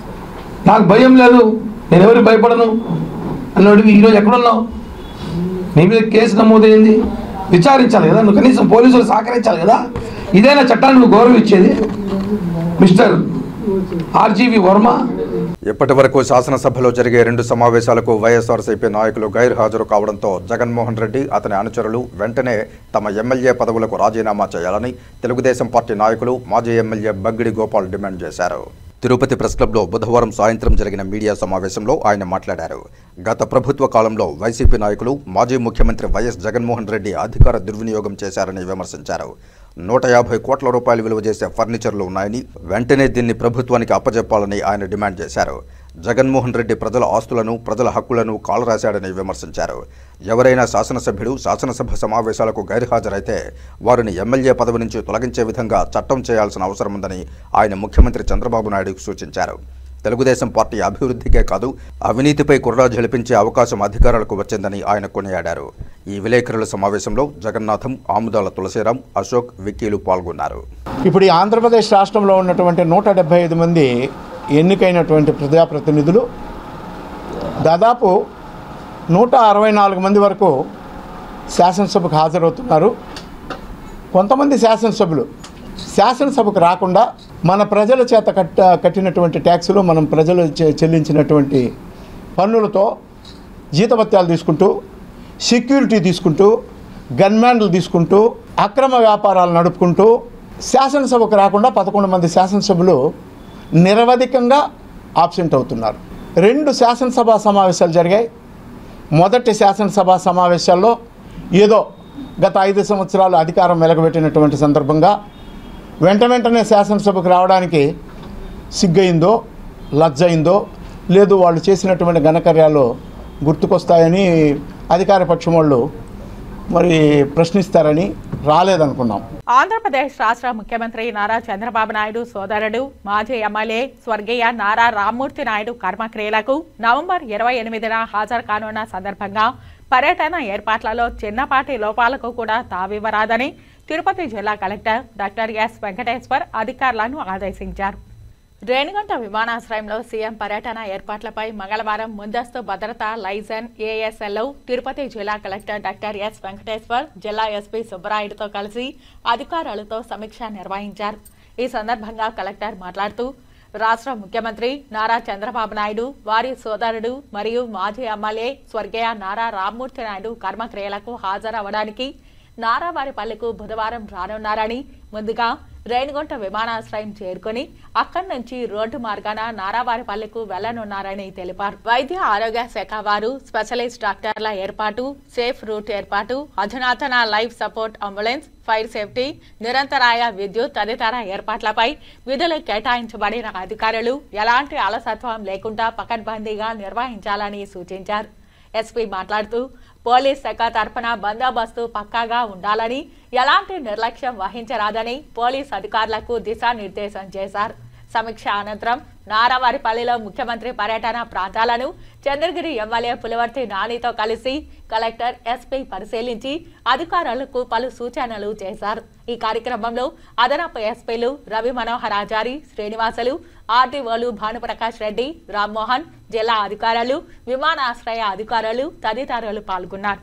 Speaker 11: నాకు భయం లేదు నేను ఎవరికి భయపడను అన్నోడివి ఈరోజు ఎక్కడున్నావు నీ మీద కేసు నమోదైంది విచారించాలి కదా నువ్వు కనీసం పోలీసులు సహకరించాలి కదా ఇదేనా చట్టాన్ని నువ్వు గౌరవం ఇచ్చేది మిస్టర్ ఆర్జీవి వర్మ
Speaker 1: ఇప్పటి వరకు శాసనసభలో జరిగే రెండు సమావేశాలకు వైఎస్ఆర్సీపీ నాయకులు గైర్ హాజరు కావడంతో జగన్మోహన్ రెడ్డి అతని అనుచరులు వెంటనే తమ ఎమ్మెల్యే పదవులకు రాజీనామా చేయాలని తెలుగుదేశం పార్టీ నాయకులు మాజీ ఎమ్మెల్యే బగ్గిడి గోపాల్ డిమాండ్ చేశారు తిరుపతి ప్రెస్ క్లబ్లో బుధవారం సాయంత్రం జరిగిన మీడియా సమావేశంలో ఆయన మాట్లాడారు గత ప్రభుత్వ కాలంలో వైసీపీ నాయకులు మాజీ ముఖ్యమంత్రి వైఎస్ జగన్మోహన్ రెడ్డి అధికార దుర్వినియోగం చేశారని విమర్శించారు నూట యాభై కోట్ల రూపాయలు విలువ చేసే ఫర్నిచర్లు ఉన్నాయని వెంటనే దీన్ని ప్రభుత్వానికి అప్పజెప్పాలని ఆయన డిమాండ్ చేశారు జగన్మోహన్ రెడ్డి ప్రజల ఆస్తులను ప్రజల హక్కులను కాలరాశాడని విమర్శించారు ఎవరైనా శాసనసభ్యుడు శాసనసభ సమావేశాలకు గైర్హాజరైతే వారిని ఎమ్మెల్యే పదవి నుంచి తొలగించే విధంగా చట్టం చేయాల్సిన అవసరం ఉందని ఆయన ముఖ్యమంత్రి చంద్రబాబు నాయుడుకు సూచించారు తెలుగుదేశం పార్టీ అభివృద్ధికే కాదు అవినీతిపై కుర్రా జలిపించే అవకాశం అధికారులకు వచ్చిందని ఆయన కొనియాడారు ఈ విలేకరుల సమావేశంలో జగన్నాథం ఆముదాల తులసిరాం అశోక్ విక్కీలు పాల్గొన్నారు
Speaker 12: ఇప్పుడు ఈ ఆంధ్రప్రదేశ్ రాష్ట్రంలో ఉన్నటువంటి నూట డెబ్బై ఐదు మంది ఎన్నికైనటువంటి ప్రజాప్రతినిధులు దాదాపు నూట అరవై నాలుగు మంది వరకు శాసనసభకు హాజరవుతున్నారు కొంతమంది శాసనసభ్యులు శాసనసభకు రాకుండా మన ప్రజల చేత కట్ట కట్టినటువంటి ట్యాక్సులు మనం ప్రజలు చె- చెల్లించినటువంటి పన్నులతో జీతభత్యాలు తీసుకుంటూ సెక్యూరిటీ తీసుకుంటూ గన్మ్యాన్లు తీసుకుంటూ అక్రమ వ్యాపారాలు నడుపుకుంటూ శాసనసభకు రాకుండా పదకొండు మంది శాసనసభ్యులు నిరవధికంగా ఆబ్సెంట్ అవుతున్నారు రెండు శాసనసభ సమావేశాలు జరిగాయి మొదటి శాసనసభ సమావేశాల్లో ఏదో గత ఐదు సంవత్సరాలు అధికారం వెలగబెట్టినటువంటి సందర్భంగా వెంట వెంటనే శాసనసభకు రావడానికి సిగ్గయిందో లజ్జయిందో లేదు వాళ్ళు చేసినటువంటి ఘనకార్యాలు గుర్తుకొస్తాయని అధికార పక్షం వాళ్ళు మరి ప్రశ్నిస్తారని రాలేదనుకున్నాం
Speaker 13: ఆంధ్రప్రదేశ్ రాష్ట్ర ముఖ్యమంత్రి నారా చంద్రబాబు నాయుడు సోదరుడు మాజీ ఎమ్మెల్యే స్వర్గీయ నారా రామ్మూర్తి నాయుడు కర్మక్రియలకు నవంబర్ ఇరవై ఎనిమిదిన హాజరు కానున్న సందర్భంగా పర్యటన ఏర్పాట్లలో చిన్నపాటి లోపాలకు కూడా తావివ్వరాదని తిరుపతి జిల్లా కలెక్టర్ డాక్టర్ ఎస్ వెంకటేశ్వర్ అధికారులను ఆదేశించారు రేణిగుంట విమానాశ్రయంలో సీఎం పర్యటన ఏర్పాట్లపై మంగళవారం ముందస్తు భద్రత లైజన్ ఏఎస్ఎల్ తిరుపతి జిల్లా కలెక్టర్ డాక్టర్ ఎస్ వెంకటేశ్వర్ జిల్లా ఎస్పీ సుబ్బరాయుడుతో కలిసి అధికారులతో సమీక్ష నిర్వహించారు ఈ సందర్భంగా కలెక్టర్ మాట్లాడుతూ రాష్ట్ర ముఖ్యమంత్రి నారా చంద్రబాబు నాయుడు వారి సోదరుడు మరియు మాజీ ఎమ్మెల్యే స్వర్గీయ నారా రామ్మూర్తి నాయుడు కర్మక్రియలకు హాజరవ్వడానికి నారావారిపల్లెకు బుధవారం రానున్నారని ముందుగా రేణిగుంట విమానాశ్రయం చేరుకుని అక్కడి నుంచి రోడ్డు మార్గాన నారావారిపల్లెకు వెళ్లనున్నారని తెలిపారు వైద్య ఆరోగ్య శాఖ వారు స్పెషలిస్ట్ డాక్టర్ల ఏర్పాటు సేఫ్ రూట్ ఏర్పాటు అధునాతన life support ambulance fire safety నిరంతరాయ విద్యుత్ తదితర ఏర్పాట్లపై విధులు కేటాయించబడిన అధికారులు ఎలాంటి అలసత్వం లేకుండా పకడ్బందీగా నిర్వహించాలని సూచించారు ఎస్పీ మాట్లాడుతూ పోలీస్ శాఖ తరఫున బందోబస్తు పక్కాగా ఉండాలని ఎలాంటి నిర్లక్ష్యం వహించరాదని పోలీస్ అధికారులకు దిశానిర్దేశం చేశారు సమీక్ష అనంతరం నారావారిపల్లిలో ముఖ్యమంత్రి పర్యటన ప్రాంతాలను చంద్రగిరి ఎమ్మెల్యే పులివర్తి నానితో కలిసి కలెక్టర్ ఎస్పీ పరిశీలించి అధికారులకు పలు సూచనలు చేశారు ఈ కార్యక్రమంలో అదనపు ఎస్పీలు రవి మనోహర్ ఆచారి శ్రీనివాసులు ఆర్టీఓలు భానుప్రకాష్ రెడ్డి రామ్మోహన్ జిల్లా అధికారులు విమానాశ్రయ అధికారులు తదితరులు పాల్గొన్నారు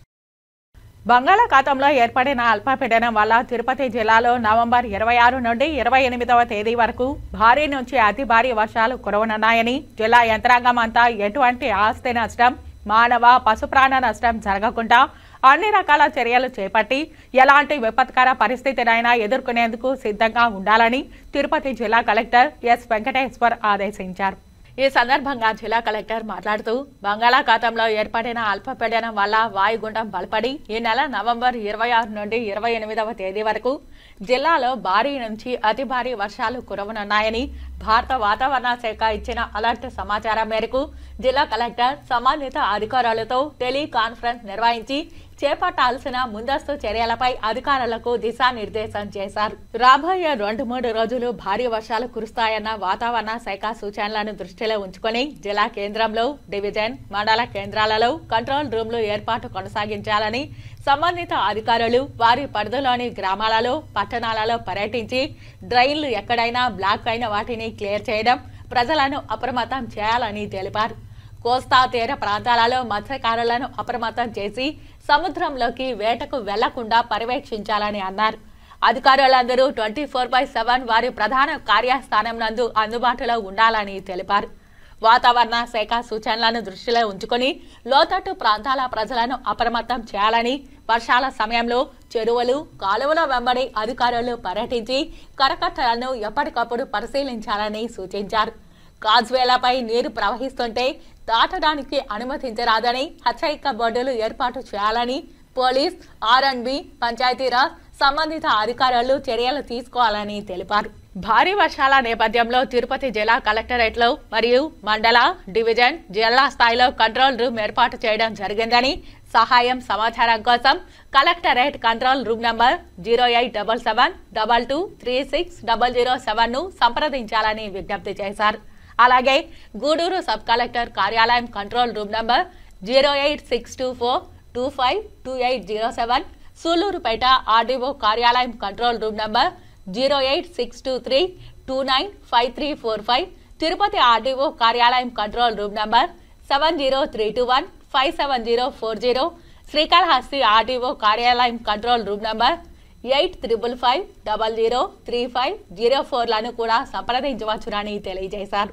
Speaker 13: బంగాళాఖాతంలో ఏర్పడిన అల్పపీడనం వల్ల తిరుపతి జిల్లాలో నవంబర్ ఇరవై ఆరు నుండి ఇరవై ఎనిమిదవ తేదీ వరకు భారీ నుంచి అతి భారీ వర్షాలు కురవనున్నాయని జిల్లా యంత్రాంగం అంతా ఎటువంటి ఆస్తి నష్టం మానవ పశుప్రాణ నష్టం జరగకుండా అన్ని రకాల చర్యలు చేపట్టి ఎలాంటి విపత్కర పరిస్థితినైనా ఎదుర్కొనేందుకు సిద్ధంగా ఉండాలని తిరుపతి జిల్లా కలెక్టర్ ఎస్ వెంకటేశ్వర్ ఆదేశించారు ఈ సందర్భంగా జిల్లా కలెక్టర్ మాట్లాడుతూ బంగాళాఖాతంలో ఏర్పడిన అల్పపీడనం వల్ల వాయుగుండం బలపడి ఈ నెల నవంబర్ ఇరవై ఆరు నుండి ఇరవై ఎనిమిదవ తేదీ వరకు జిల్లాలో భారీ నుంచి అతి భారీ వర్షాలు కురవనున్నాయని భారత వాతావరణ శాఖ ఇచ్చిన అలర్ట్ సమాచారం మేరకు జిల్లా కలెక్టర్ సంబంధిత అధికారులతో టెలికాన్ఫరెన్స్ నిర్వహించి చేపట్టాల్సిన ముందస్తు చర్యలపై అధికారులకు దిశానిర్దేశం చేశారు రాబోయే రెండు మూడు రోజులు భారీ వర్షాలు కురుస్తాయన్న వాతావరణ శాఖ సూచనలను దృష్టిలో ఉంచుకొని జిల్లా కేంద్రంలో డివిజన్ మండల కేంద్రాలలో కంట్రోల్ రూమ్లు ఏర్పాటు కొనసాగించాలని సంబంధిత అధికారులు వారి పరిధిలోని గ్రామాలలో పట్టణాలలో పర్యటించి డ్రైన్లు ఎక్కడైనా బ్లాక్ అయిన వాటిని క్లియర్ చేయడం ప్రజలను అప్రమత్తం చేయాలని తెలిపారు కోస్తా తీర ప్రాంతాలలో మత్స్యకారులను అప్రమత్తం చేసి సముద్రంలోకి వేటకు వెళ్లకుండా పర్యవేక్షించాలని అన్నారు అధికారులందరూ ట్వంటీ ఫోర్ బై సెవెన్ వారి ప్రధాన కార్యస్థానం నందు అందుబాటులో ఉండాలని తెలిపారు వాతావరణ శాఖ సూచనలను దృష్టిలో ఉంచుకొని లోతట్టు ప్రాంతాల ప్రజలను అప్రమత్తం చేయాలని వర్షాల సమయంలో చెరువులు కాలువల వెంబడి అధికారులు పర్యటించి కరకట్టలను ఎప్పటికప్పుడు పరిశీలించాలని సూచించారు కాజ్వేలపై నీరు ప్రవహిస్తుంటే దాటడానికి అనుమతించరాదని హెచ్చరిక బోర్డులు ఏర్పాటు చేయాలని police R and B Panchayati Raj సంబంధిత అధికారులు చర్యలు తీసుకోవాలని తెలిపారు భారీ వర్షాల నేపథ్యంలో తిరుపతి జిల్లా కలెక్టరేట్లో మరియు మండల డివిజన్ జిల్లా స్థాయిలో కంట్రోల్ రూమ్ ఏర్పాటు చేయడం జరిగిందని సహాయం సమాచారం కోసం collectorate control room number zero eight double seven double two three six double zero seven ను సంప్రదించాలని విజ్ఞప్తి చేశారు అలాగే గూడూరు సబ్ కలెక్టర్ కార్యాలయం control room number zero eight six two four two five two eight zero seven Sullurpeta RDO కార్యాలయం control room number zero eight six two three two nine five three four five Tirupati RDO కార్యాలయం control room number seven zero three two one five seven zero four zero Srikalahasti RDO కార్యాలయం control room number eight triple five double zero three five zero ఫోర్లను కూడా సంప్రదించవచ్చునని తెలియజేశారు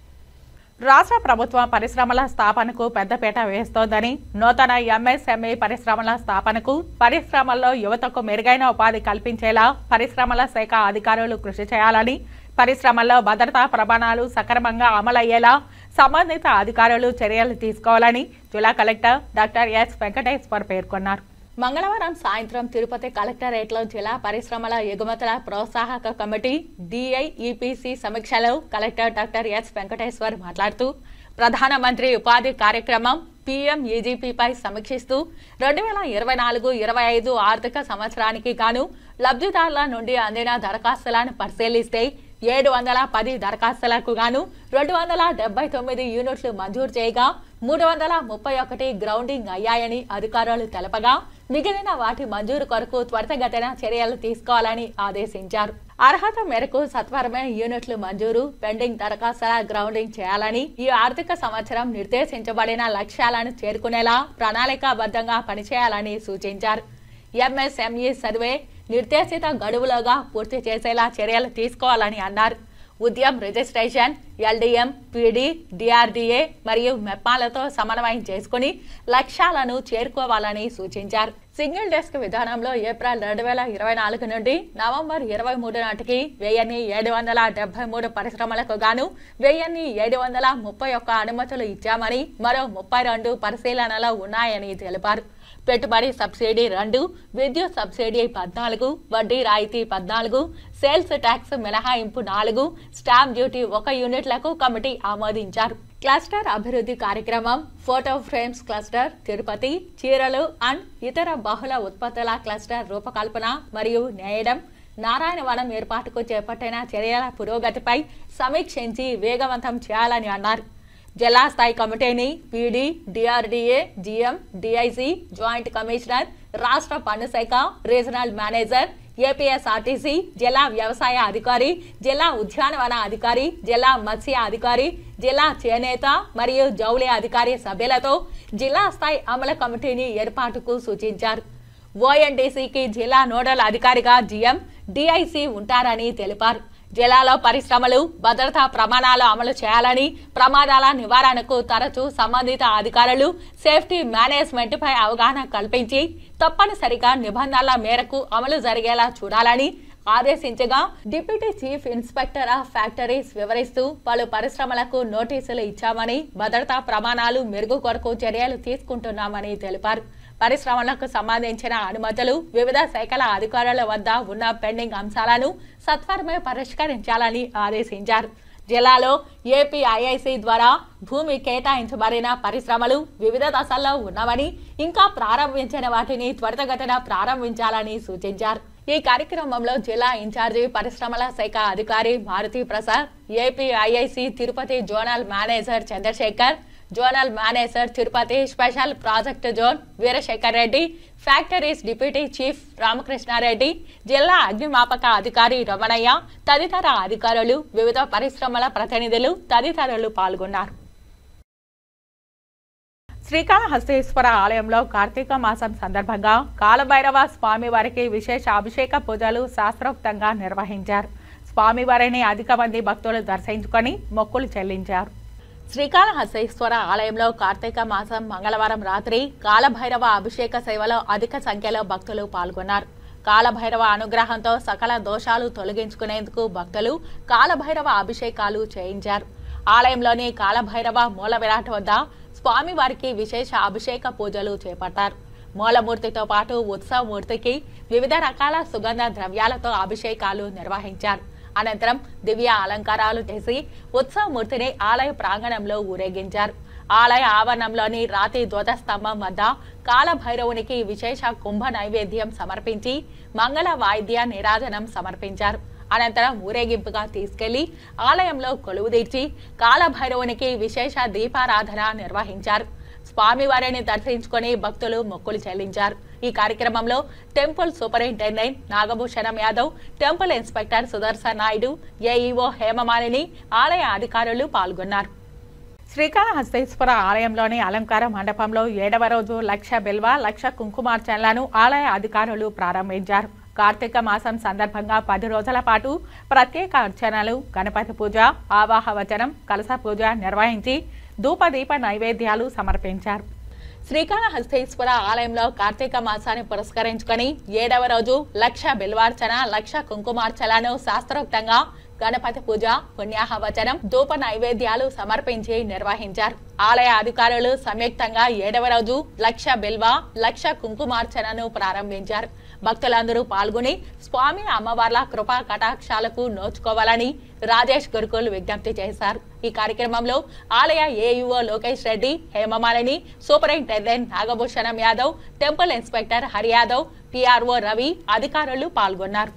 Speaker 13: రాష్ట్ర ప్రభుత్వం పరిశ్రమల స్థాపనకు పెద్దపీట వేస్తోందని నూతన ఎంఎస్ఎంఈ పరిశ్రమల స్థాపనకు పరిశ్రమల్లో యువతకు మెరుగైన ఉపాధి కల్పించేలా పరిశ్రమల శాఖ అధికారులు కృషి చేయాలని పరిశ్రమల్లో భద్రతా ప్రమాణాలు సక్రమంగా అమలయ్యేలా సంబంధిత అధికారులు చర్యలు తీసుకోవాలని జిల్లా కలెక్టర్ డాక్టర్ ఎస్ వెంకటేశ్వర్ పేర్కొన్నారు మంగళవారం సాయంత్రం తిరుపతి కలెక్టరేట్లో జిల్లా పరిశ్రమల ఎగుమతుల ప్రోత్సాహక కమిటీ డిఐఈపిసి సమీక్షలో కలెక్టర్ డాక్టర్ ఎస్ వెంకటేశ్వర్ మాట్లాడుతూ ప్రధానమంత్రి ఉపాధి కార్యక్రమం పీఎంఈజీపీపై సమీక్షిస్తూ రెండు వేల ఇరవై నాలుగు ఇరవై ఐదు ఆర్థిక సంవత్సరానికి గాను లబ్ధిదారుల నుండి అందిన దరఖాస్తులను పరిశీలిస్తే ఏడు వందల పది దరఖాస్తులకు గాను రెండు వందల డెబ్బై తొమ్మిది యూనిట్లు మంజూరు చేయగా మూడు వందల ముప్పై ఒకటి గ్రౌండింగ్ అయ్యాయని అధికారులు తెలపగా మిగిలిన వాటి మంజూరు కొరకు త్వరితగతిన చర్యలు తీసుకోవాలని ఆదేశించారు అర్హత మేరకు సత్వరమే యూనిట్లు మంజూరు పెండింగ్ దరఖాస్తుల గ్రౌండింగ్ చేయాలని ఈ ఆర్థిక సంవత్సరం నిర్దేశించబడిన లక్ష్యాలను చేరుకునేలా ప్రణాళికాబద్ధంగా పనిచేయాలని సూచించారు ఎంఎస్ఎంఈ సర్వే నిర్దేశిత గడువులోగా పూర్తి చేసేలా చర్యలు తీసుకోవాలని అన్నారు Udyam registration LDM PD DRDA మరియు మెప్పాలతో సమన్వయం చేసుకుని లక్ష్యాలను చేరుకోవాలని సూచించారు సింగిల్ డెస్క్ విధానంలో ఏప్రిల్ రెండు వేల ఇరవై నాలుగు నుండి నవంబర్ ఇరవై మూడు నాటికి వెయ్యిన్ని ఏడు వందల డెబ్బై మూడు పరిశ్రమలకు గాను వెయ్యిన్ని ఏడు వందల ముప్పై ఒక్క అనుమతులు ఇచ్చామని మరో ముప్పై రెండు పరిశీలనలో ఉన్నాయని తెలిపారు పెట్టుబడి సబ్సిడీ రెండు విద్యుత్ సబ్సిడీ పద్నాలుగు వడ్డీ రాయితీ పద్నాలుగు సేల్స్ ట్యాక్స్ మినహాయింపు నాలుగు స్టాంప్ డ్యూటీ ఒక యూనిట్లకు కమిటీ ఆమోదించారు క్లస్టర్ అభివృద్ధి కార్యక్రమం ఫోటో ఫ్రేమ్స్ క్లస్టర్ తిరుపతి చీరలు అండ్ ఇతర బహుళ ఉత్పత్తుల క్లస్టర్ రూపకల్పన మరియు నేయడం నారాయణవనం ఏర్పాటుకు చేపట్టిన చర్యల పురోగతిపై సమీక్షించి వేగవంతం చేయాలని అన్నారు జిల్లా స్థాయి కమిటీని PD DRDA GM DIC joint commissioner రాష్ట్ర పన్ను శాఖ రీజనల్ మేనేజర్ ఏపీఎస్ఆర్టీసీ జిల్లా వ్యవసాయ అధికారి జిల్లా ఉద్యానవన అధికారి జిల్లా మత్స్య అధికారి జిల్లా చేనేత మరియు జౌళి అధికారి సభ్యులతో జిల్లా స్థాయి అమలు కమిటీని ఏర్పాటుకు సూచించారు ఓఎన్డీసీకి జిల్లా నోడల్ అధికారిగా జిఎం డిఐసి ఉంటారని తెలిపారు జిల్లాలో పరిశ్రమలు భద్రతా ప్రమాణాలు అమలు చేయాలని ప్రమాదాల నివారణకు తరచూ సంబంధిత అధికారులు సేఫ్టీ మేనేజ్మెంట్ పై అవగాహన కల్పించి తప్పనిసరిగా నిబంధనల మేరకు అమలు జరిగేలా చూడాలని ఆదేశించగా deputy chief inspector of factories వివరిస్తూ పలు పరిశ్రమలకు నోటీసులు ఇచ్చామని భద్రతా ప్రమాణాలు మెరుగు కొరకు చర్యలు తీసుకుంటున్నామని తెలిపారు పరిశ్రమలకు సంబంధించిన అనుమతులు వివిధ శాఖల అధికారుల వద్ద ఉన్న పెండింగ్ అంశాలను సత్వరమే పరిష్కరించాలని ఆదేశించారు జిల్లాలో ఏపీఐఐసి ద్వారా భూమి కేటాయించబడిన పరిశ్రమలు వివిధ దశల్లో ఉన్నవని ఇంకా ప్రారంభించిన వాటిని త్వరితగతిన ప్రారంభించాలని సూచించారు ఈ కార్యక్రమంలో జిల్లా ఇన్ఛార్జి పరిశ్రమల శాఖ అధికారి Maruti Prasad APIIC Tirupati zonal manager Chandrashekar zonal manager Tirupati special project zone Veerashekar Reddy factories deputy chief Ramakrishnareddy జిల్లా అగ్నిమాపక అధికారి రమణయ్య తదితర అధికారులు వివిధ పరిశ్రమల ప్రతినిధులు తదితరులు పాల్గొన్నారు శ్రీకాళహస్తీశ్వర ఆలయంలో కార్తీక మాసం సందర్భంగా కాలభైరవ స్వామివారికి విశేష అభిషేక పూజలు శాస్త్రోక్తంగా నిర్వహించారు స్వామివారిని అధిక మంది భక్తులు దర్శించుకొని మొక్కులు చెల్లించారు శ్రీకాళహస్తీశ్వర ఆలయంలో కార్తీక మాసం మంగళవారం రాత్రి కాలభైరవ అభిషేక సేవలో అధిక సంఖ్యలో భక్తులు పాల్గొన్నారు కాలభైరవ అనుగ్రహంతో సకల దోషాలు తొలగించుకునేందుకు భక్తులు కాలభైరవ అభిషేకాలు చేయించారు ఆలయంలోని కాలభైరవ మూల విరాట్ వద్ద స్వామివారికి విశేష అభిషేక పూజలు చేపట్టారు మూలమూర్తితో పాటు ఉత్సవమూర్తికి వివిధ రకాల సుగంధ ద్రవ్యాలతో అభిషేకాలు నిర్వహించారు అనంతరం దివ్య అలంకారాలు చేసి ఉత్సవమూర్తిని ఆలయ ప్రాంగణంలో ఊరేగించారు ఆలయ ఆవరణంలోని రాతి ధ్వజస్తంభం వద్ద కాలభైరవునికి విశేష కుంభ నైవేద్యం సమర్పించి మంగళ వాయిద్య నిరాజనం సమర్పించారు అనంతరం ఊరేగింపుగా తీసుకెళ్లి ఆలయంలో కొలువుదీర్చి కాలభైరవునికి విశేష దీపారాధన నిర్వహించారు స్వామివారిని దర్శించుకొని భక్తులు మొక్కులు చెల్లించారు ఈ కార్యక్రమంలో temple superintendent Nagabhushanam Yadav temple inspector Sudarshan Naidu AEO Hemamalini ఆలయ అధికారులు పాల్గొన్నారు శ్రీకాళహస్తీశ్వర ఆలయంలోని అలంకార మండపంలో ఏడవ రోజు లక్ష బిల్వ లక్ష కుంకుమార్చనలను ఆలయ అధికారులు ప్రారంభించారు కార్తీక మాసం సందర్భంగా పది రోజుల పాటు ప్రత్యేక అర్చనలు గణపతి పూజ ఆవాహ వచనం కలస పూజ నిర్వహించి ధూపదీప నైవేద్యాలు సమర్పించారు శ్రీకాళహస్తీశ్వర ఆలయంలో కార్తీక మాసాన్ని పురస్కరించుకొని ఏడవ రోజు లక్ష బిల్వార్చన లక్ష కుంకుమార్చనలను శాస్త్రోక్తంగా గణపతి పూజ పుణ్యాహవచనం ధూప నైవేద్యాలు సమర్పించి నిర్వహించారు ఆలయ అధికారులు సంయుక్తంగా ఏడవ రోజు లక్ష బిల్వ లక్ష కుంకుమార్చనను ప్రారంభించారు భక్తులందరూ పాల్గొని స్వామి అమ్మవార్ల కృపా కటాక్షాలకు నోచుకోవాలని రాజేష్ గురుకుల్ విజ్ఞప్తి చేశారు ఈ కార్యక్రమంలో ఆలయ AEO Lokesh Reddy Hemamalini superintendent Nagabhushanam Yadav temple inspector Hari Yadav PRO Ravi అధికారులు పాల్గొన్నారు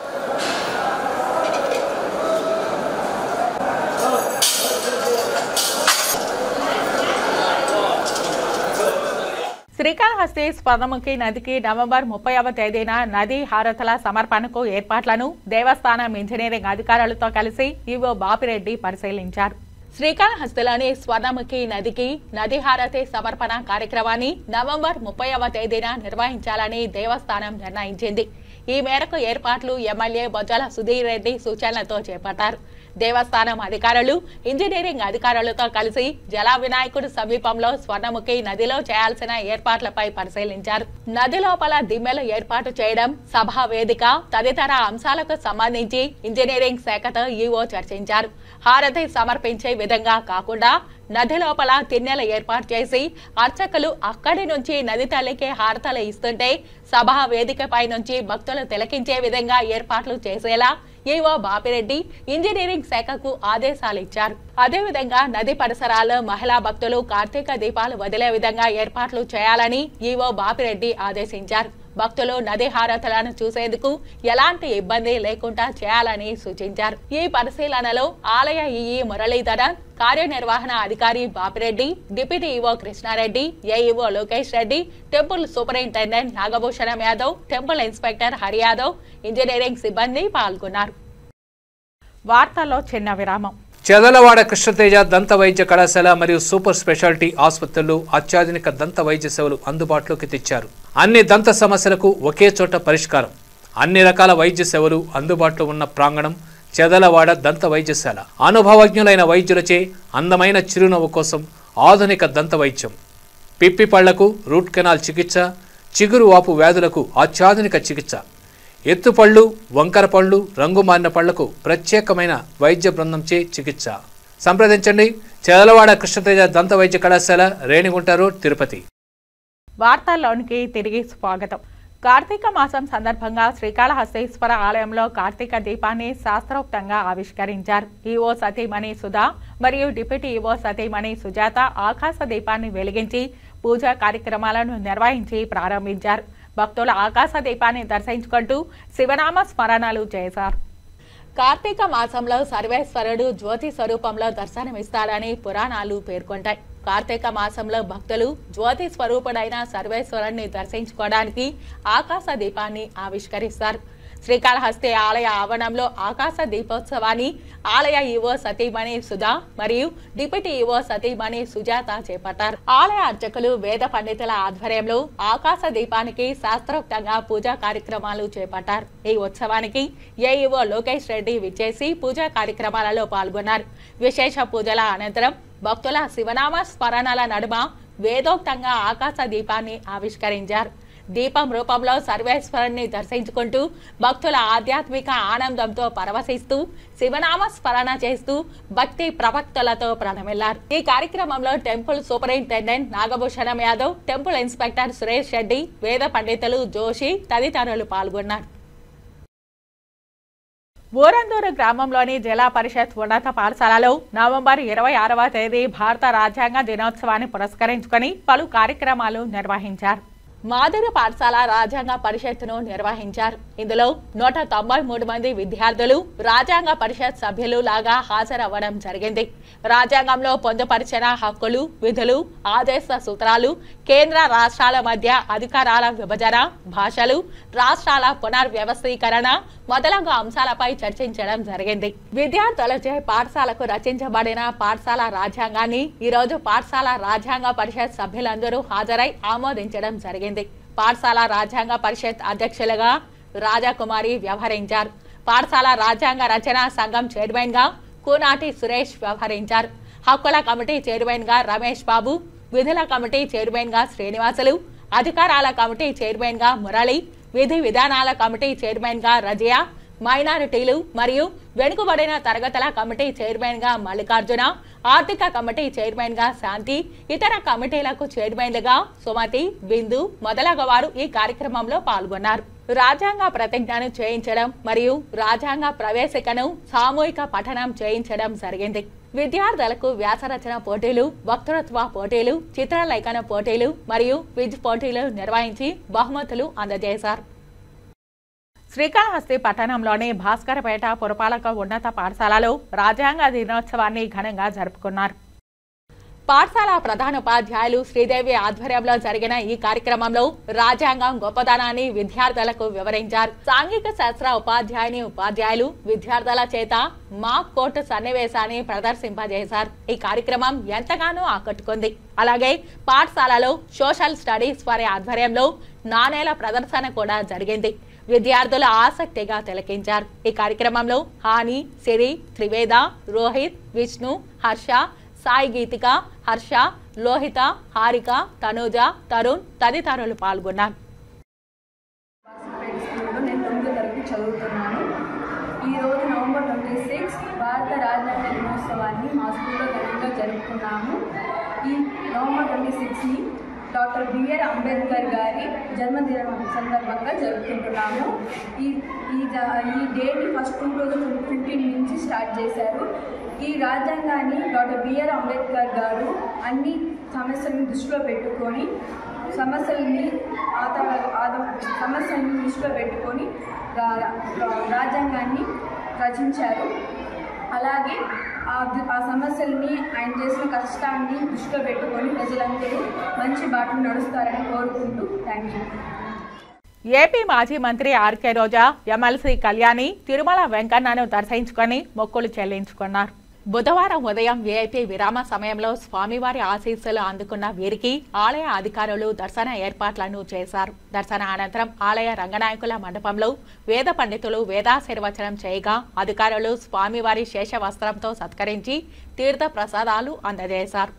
Speaker 13: శ్రీకాళహస్తి స్వర్ణముఖి నదికి నవంబర్ ముప్పైవ తేదీన నదీ హారతల సమర్పణకు ఏర్పాట్లను దేవస్థానం ఇంజనీరింగ్ అధికారులతో కలిసి ఈవో బాపిరెడ్డి పరిశీలించారు శ్రీకాళహస్తిలోని స్వర్ణముఖి నదికి నది హారతి సమర్పణ కార్యక్రమాన్ని నవంబర్ ముప్పైవ తేదీన నిర్వహించాలని దేవస్థానం నిర్ణయించింది ఈ మేరకు ఏర్పాట్లు ఎమ్మెల్యే బొజ్జల సుధీర్ రెడ్డి సూచనలతో చేపట్టారు దేవస్థానం అధికారులు ఇంజనీరింగ్ అధికారులతో కలిసి జల వినాయకుడు సమీపంలో స్వర్ణముఖి నదిలో చేయాల్సిన ఏర్పాట్లపై పరిశీలించారు నది లోపల దిమ్మెలు ఏర్పాటు చేయడం సభా వేదిక తదితర అంశాలకు సంబంధించి ఇంజనీరింగ్ శాఖతో ఈవో చర్చించారు హారతి సమర్పించే విధంగా కాకుండా నది లోపల తిన్నెల ఏర్పాటు చేసి అర్చకులు అక్కడి నుంచి నది తల్లికి హారతలు ఇస్తుంటే సభా వేదికపై నుంచి భక్తులు తిలకించే విధంగా ఏర్పాట్లు చేసేలా ఈవో బాపిరెడ్డి ఇంజనీరింగ్ శాఖకు ఆదేశాలు ఇచ్చారు అదేవిధంగా నది పరిసరాల్లో మహిళా భక్తులు కార్తీక దీపాలు వదిలే విధంగా ఏర్పాట్లు చేయాలని ఈవో బాపిరెడ్డి ఆదేశించారు భక్తులు నది హారతలను చూసేందుకు ఎలాంటి ఇబ్బంది లేకుండా చేయాలని సూచించారు ఈ పరిశీలనలో ఆలయ ఈఈ మురళీధరన్ కార్యనిర్వహణ అధికారి Bapireddy deputy EO Krishnareddy AEO Lokesh Reddy temple superintendent Nagabhushanam Yadav temple inspector Hari Yadav engineering సిబ్బంది పాల్గొన్నారు వార్తల్లో చిన్న విరామం
Speaker 14: చెదలవాడ కృష్ణతేజ దంత వైద్య కళాశాల మరియు సూపర్ స్పెషాలిటీ ఆసుపత్రులు అత్యాధునిక దంత వైద్య సేవలు అందుబాటులోకి తెచ్చారు అన్ని దంత సమస్యలకు ఒకే చోట పరిష్కారం అన్ని రకాల వైద్య సేవలు అందుబాటులో ఉన్న ప్రాంగణం చెదలవాడ దంత వైద్యశాల అనుభవజ్ఞులైన వైద్యులచే అందమైన చిరునవ్వు కోసం ఆధునిక దంత వైద్యం పిప్పి పళ్లకు రూట్ కెనాల్ చికిత్స చిగురు వాపు వ్యాధులకు అత్యాధునిక చికిత్స ఎత్తుపళ్ళు వంకర పళ్ళు రంగు మారిన పళ్లకు ప్రత్యేకమైన వైద్య బృందంచే చికిత్స సంప్రదించండి చెదలవాడ కృష్ణతేజ దంత వైద్య కళాశాల రేణిగుంట రోడ్ తిరుపతి
Speaker 13: వార్తల్లోనికి తిరిగి స్వాగతం కార్తీక మాసం సందర్భంగా శ్రీకాళహస్తీశ్వర ఆలయంలో కార్తీక దీపాన్ని శాస్త్రోక్తంగా ఆవిష్కరించారు ఈవో సతీమణి సుధా మరియు డిప్యూటీ ఈవో సతీమణి సుజాత ఆకాశ దీపాన్ని వెలిగించి పూజా కార్యక్రమాలను నిర్వహించి ప్రారంభించారు భక్తుల ఆకాశ దీపాన్ని దర్శించుకుంటూ శివనామ స్మరణలు చేశారు కార్తీక మాసంలో సర్వేశ్వరుడు జ్యోతి స్వరూపంలో దర్శనమిస్తాడని పురాణాలు పేర్కొంటాయి కార్తీక మాసంలో భక్తులు జ్యోతి స్వరూపుడైన సర్వేశ్వరుణ్ణి దర్శించుకోవడానికి ఆకాశ దీపాన్ని ఆవిష్కరిస్తారు శ్రీకాళహస్తి ఆలయ ఆవరణంలో ఆకాశ దీపోత్సవాన్ని ఆలయ ఈవో సతీమణి సుధా మరియు డిప్యూటీ ఈవో సతీమణి సుజాత చేపట్టారు ఆలయ అర్చకులు వేద పండితుల ఆధ్వర్యంలో ఆకాశ దీపానికి శాస్త్రోక్తంగా పూజా కార్యక్రమాలు చేపట్టారు ఈ ఉత్సవానికి ఏఈఓ లోకేష్ రెడ్డి విచ్చేసి పూజా కార్యక్రమాలలో పాల్గొన్నారు విశేష పూజల అనంతరం భక్తుల శివనామ స్మరణల నడుమ వేదోక్తంగా ఆకాశ దీపాన్ని ఆవిష్కరించారు దీపం రూపంలో సర్వేశ్వరుణ్ణి దర్శించుకుంటూ భక్తుల ఆధ్యాత్మిక ఆనందంతో పరవశిస్తూ శివనామ స్మరణ చేస్తూ భక్తి ప్రవక్తలతో ప్రణమిల్లారు ఈ కార్యక్రమంలో temple superintendent Nagabhushanam Yadav temple inspector Suresh Reddy వేద పండితులు జోషి తదితరులు పాల్గొన్నారు ఊరందూరు గ్రామంలోని జిల్లా పరిషత్ ఉన్నత పాఠశాలలో నవంబర్ ఇరవై ఆరవ తేదీ భారత రాజ్యాంగ దినోత్సవాన్ని పురస్కరించుకొని పలు కార్యక్రమాలు నిర్వహించారు మాదిరి పాఠశాల రాజ్యాంగ పరిషత్తును నిర్వహించారు ఇందులో నూట తొంభై మూడు మంది విద్యార్థులు రాజ్యాంగ పరిషత్ సభ్యులు లాగా హాజరవ్వడం జరిగింది రాజ్యాంగంలో పొందుపరిచిన హక్కులు విధులు ఆదేశ సూత్రాలు కేంద్ర రాష్ట్రాల మధ్య అధికారాల విభజన భాషలు రాష్ట్రాల పునర్వ్యవస్థీకరణ మొదలగు అంశాలపై చర్చించడం జరిగింది విద్యార్థులచే పాఠశాలకు రచించబడిన పాఠశాల రాజ్యాంగాన్ని ఈ రోజు పాఠశాల రాజ్యాంగ పరిషత్ సభ్యులందరూ హాజరై ఆమోదించడం జరిగింది పాఠశాల రాజ్యాంగ పరిషత్ అధ్యక్షులుగా రాజాకుమారి వ్యవహరించారు పాఠశాల రాజ్యాంగ రచన సంఘం చైర్మన్ గా కూనాటి సురేష్ వ్యవహరించారు హక్కుల కమిటీ చైర్మన్ గా రమేష్ బాబు విధుల కమిటీ చైర్మన్ గా శ్రీనివాసులు అధికారాల కమిటీ చైర్మన్ గా మురళి విధి విధానాల కమిటీ చైర్మన్ గా రజియా మైనారిటీలు మరియు వెనుకబడిన తరగతుల కమిటీ చైర్మన్ గా మల్లికార్జున ఆర్థిక కమిటీ చైర్మన్ గా శాంతి ఇతర కమిటీలకు చైర్మన్లుగా సుమతి బిందు మొదలగు వారు ఈ కార్యక్రమంలో పాల్గొన్నారు రాజ్యాంగ ప్రతిజ్ఞను చేయించడం మరియు రాజ్యాంగ ప్రవేశికను సామూహిక పఠనం చేయించడం జరిగింది విద్యార్థులకు వ్యాసరచన పోటీలు వక్తృత్వ పోటీలు చిత్రలేఖన పోటీలు మరియు క్విజ్ పోటీలు నిర్వహించి బహుమతులు అందజేశారు శ్రీకాళహస్తి పట్టణంలోని భాస్కరపేట పురపాలక ఉన్నత పాఠశాలలో రాజ్యాంగ దినోత్సవాన్ని ఘనంగా జరుపుకున్నారు పాఠశాల ప్రధానోపాధ్యాయులు శ్రీదేవి ఆధ్వర్యంలో జరిగిన ఈ కార్యక్రమంలో రాజ్యాంగం గొప్పదనాన్ని విద్యార్థులకు వివరించారు సాంఘిక శాస్త్ర ఉపాధ్యాయుని ఉపాధ్యాయులు విద్యార్థుల చేత మాక్ కోర్టు సన్నివేశాన్ని ప్రదర్శింపజేశారు ఈ కార్యక్రమం ఎంతగానో ఆకట్టుకుంది అలాగే పాఠశాలలో సోషల్ స్టడీస్ వారి ఆధ్వర్యంలో నాణేల ప్రదర్శన కూడా జరిగింది విద్యార్థులు ఆసక్తిగా తిలకించారు ఈ కార్యక్రమంలో హాని సిరి త్రివేద రోహిత్ విష్ణు హర్ష సాయి గీతిక హర్ష లోహిత హారిక తనూజ తరుణ్ తదితరులు పాల్గొన్నారు
Speaker 15: స్కూల్లో నేను తొమ్మిదో తరగతి చదువుతున్నాను ఈరోజు నవంబర్ ట్వంటీ సిక్స్ భారత రాజ్యాంగ దినోత్సవాన్ని మా స్కూల్లో ఘనంగా జరుపుకున్నాము ఈ నవంబర్ ట్వంటీ సిక్స్ని డాక్టర్ బిఆర్ అంబేద్కర్ గారి జన్మదినం సందర్భంగా జరుపుకుంటున్నాము ఈ ఈ జ- ఈ డేని ఫస్ట్ టూ థౌజండ్ ఫిఫ్టీన్ నుంచి స్టార్ట్ చేశారు ఈ రాజ్యాంగాన్ని డాక్టర్ బిఆర్ అంబేద్కర్ గారు అన్ని సమస్యలను దృష్టిలో పెట్టుకొని సమస్యల్ని ఆత ఆద సమస్యల్ని దృష్టిలో పెట్టుకొని రా- రా- రాజ్యాంగాన్ని రచించారు అలాగే ఆ ది- ఆ సమస్యల్ని ఆయన చేసిన కష్టాన్ని దృష్టిలో పెట్టుకొని ప్రజలందరూ మంచి బాటలు నడుస్తారని కోరుకుంటూ థ్యాంక్ యూ
Speaker 13: ఏపీ మాజీ మంత్రి ఆర్కే రోజా ఎమ్మెల్సీ కళ్యాణి తిరుమల వెంకన్నను దర్శించుకొని మొక్కులు చెల్లించుకున్నారు బుధవారం ఉదయం వీఐపీ విరామ సమయంలో స్వామివారి ఆశీస్సులు అందుకున్న వీరికి ఆలయ అధికారులు దర్శన ఏర్పాట్లను చేశారు దర్శన అనంతరం ఆలయ రంగనాయకుల మండపంలో వేద పండితులు వేదాశీర్వచనం చేయగా అధికారులు స్వామివారి శేష వస్త్రంతో సత్కరించి తీర్థ ప్రసాదాలు అందజేశారు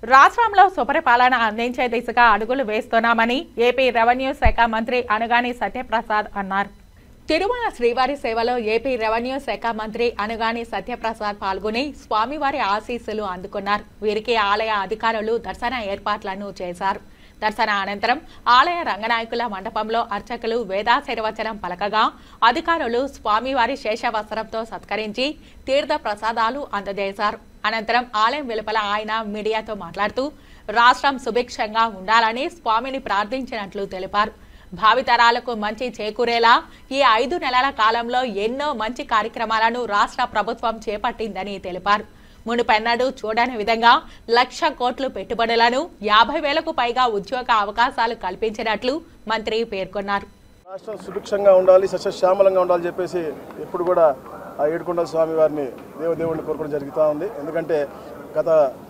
Speaker 13: రాష్ట్రంలో సుపరిపాలన అందించే దిశగా అడుగులు వేస్తున్నామని ఏపీ రెవెన్యూ శాఖ మంత్రి అనుగాని సత్యప్రసాద్ అన్నారు తిరుమల శ్రీవారి సేవలో ఏపీ రెవెన్యూ శాఖ మంత్రి అనుగాని సత్యప్రసాద్ పాల్గొని స్వామివారి ఆశీస్సులు అందుకున్నారు వీరికి ఆలయ అధికారులు దర్శన ఏర్పాట్లను చేశారు దర్శన అనంతరం ఆలయ రంగనాయకుల మండపంలో అర్చకులు వేదాశీర్వచనం పలకగా అధికారులు స్వామివారి శేషవస్త్రంతో సత్కరించి తీర్థ ప్రసాదాలు అందజేశారు అనంతరం ఆలయం వెలుపల ఆయన మీడియాతో మాట్లాడుతూ రాష్ట్రం సుభిక్షంగా ఉండాలని స్వామిని ప్రార్థించినట్లు తెలిపారు భావితరాలకు మంచి చేకూరేలా ఈ ఐదు నెలల కాలంలో ఎన్నో మంచి కార్యక్రమాలను రాష్ట్ర ప్రభుత్వం చేపట్టిందని తెలిపారు మునుపెన్నడూ చూడని విధంగా లక్ష కోట్లు పెట్టుబడులను యాభై వేలకు పైగా ఉద్యోగ అవకాశాలు కల్పించినట్లు మంత్రి పేర్కొన్నారు
Speaker 16: రాష్ట్రం సుభిక్షంగా ఉండాలి సస్యశ్యామలంగా ఉండాలని చెప్పేసి ఎప్పుడు కూడా ఆ ఏడుకొండల స్వామి వారిని దేవదేవుడిని కోరుకోవడం జరుగుతూ ఉంది ఎందుకంటే గత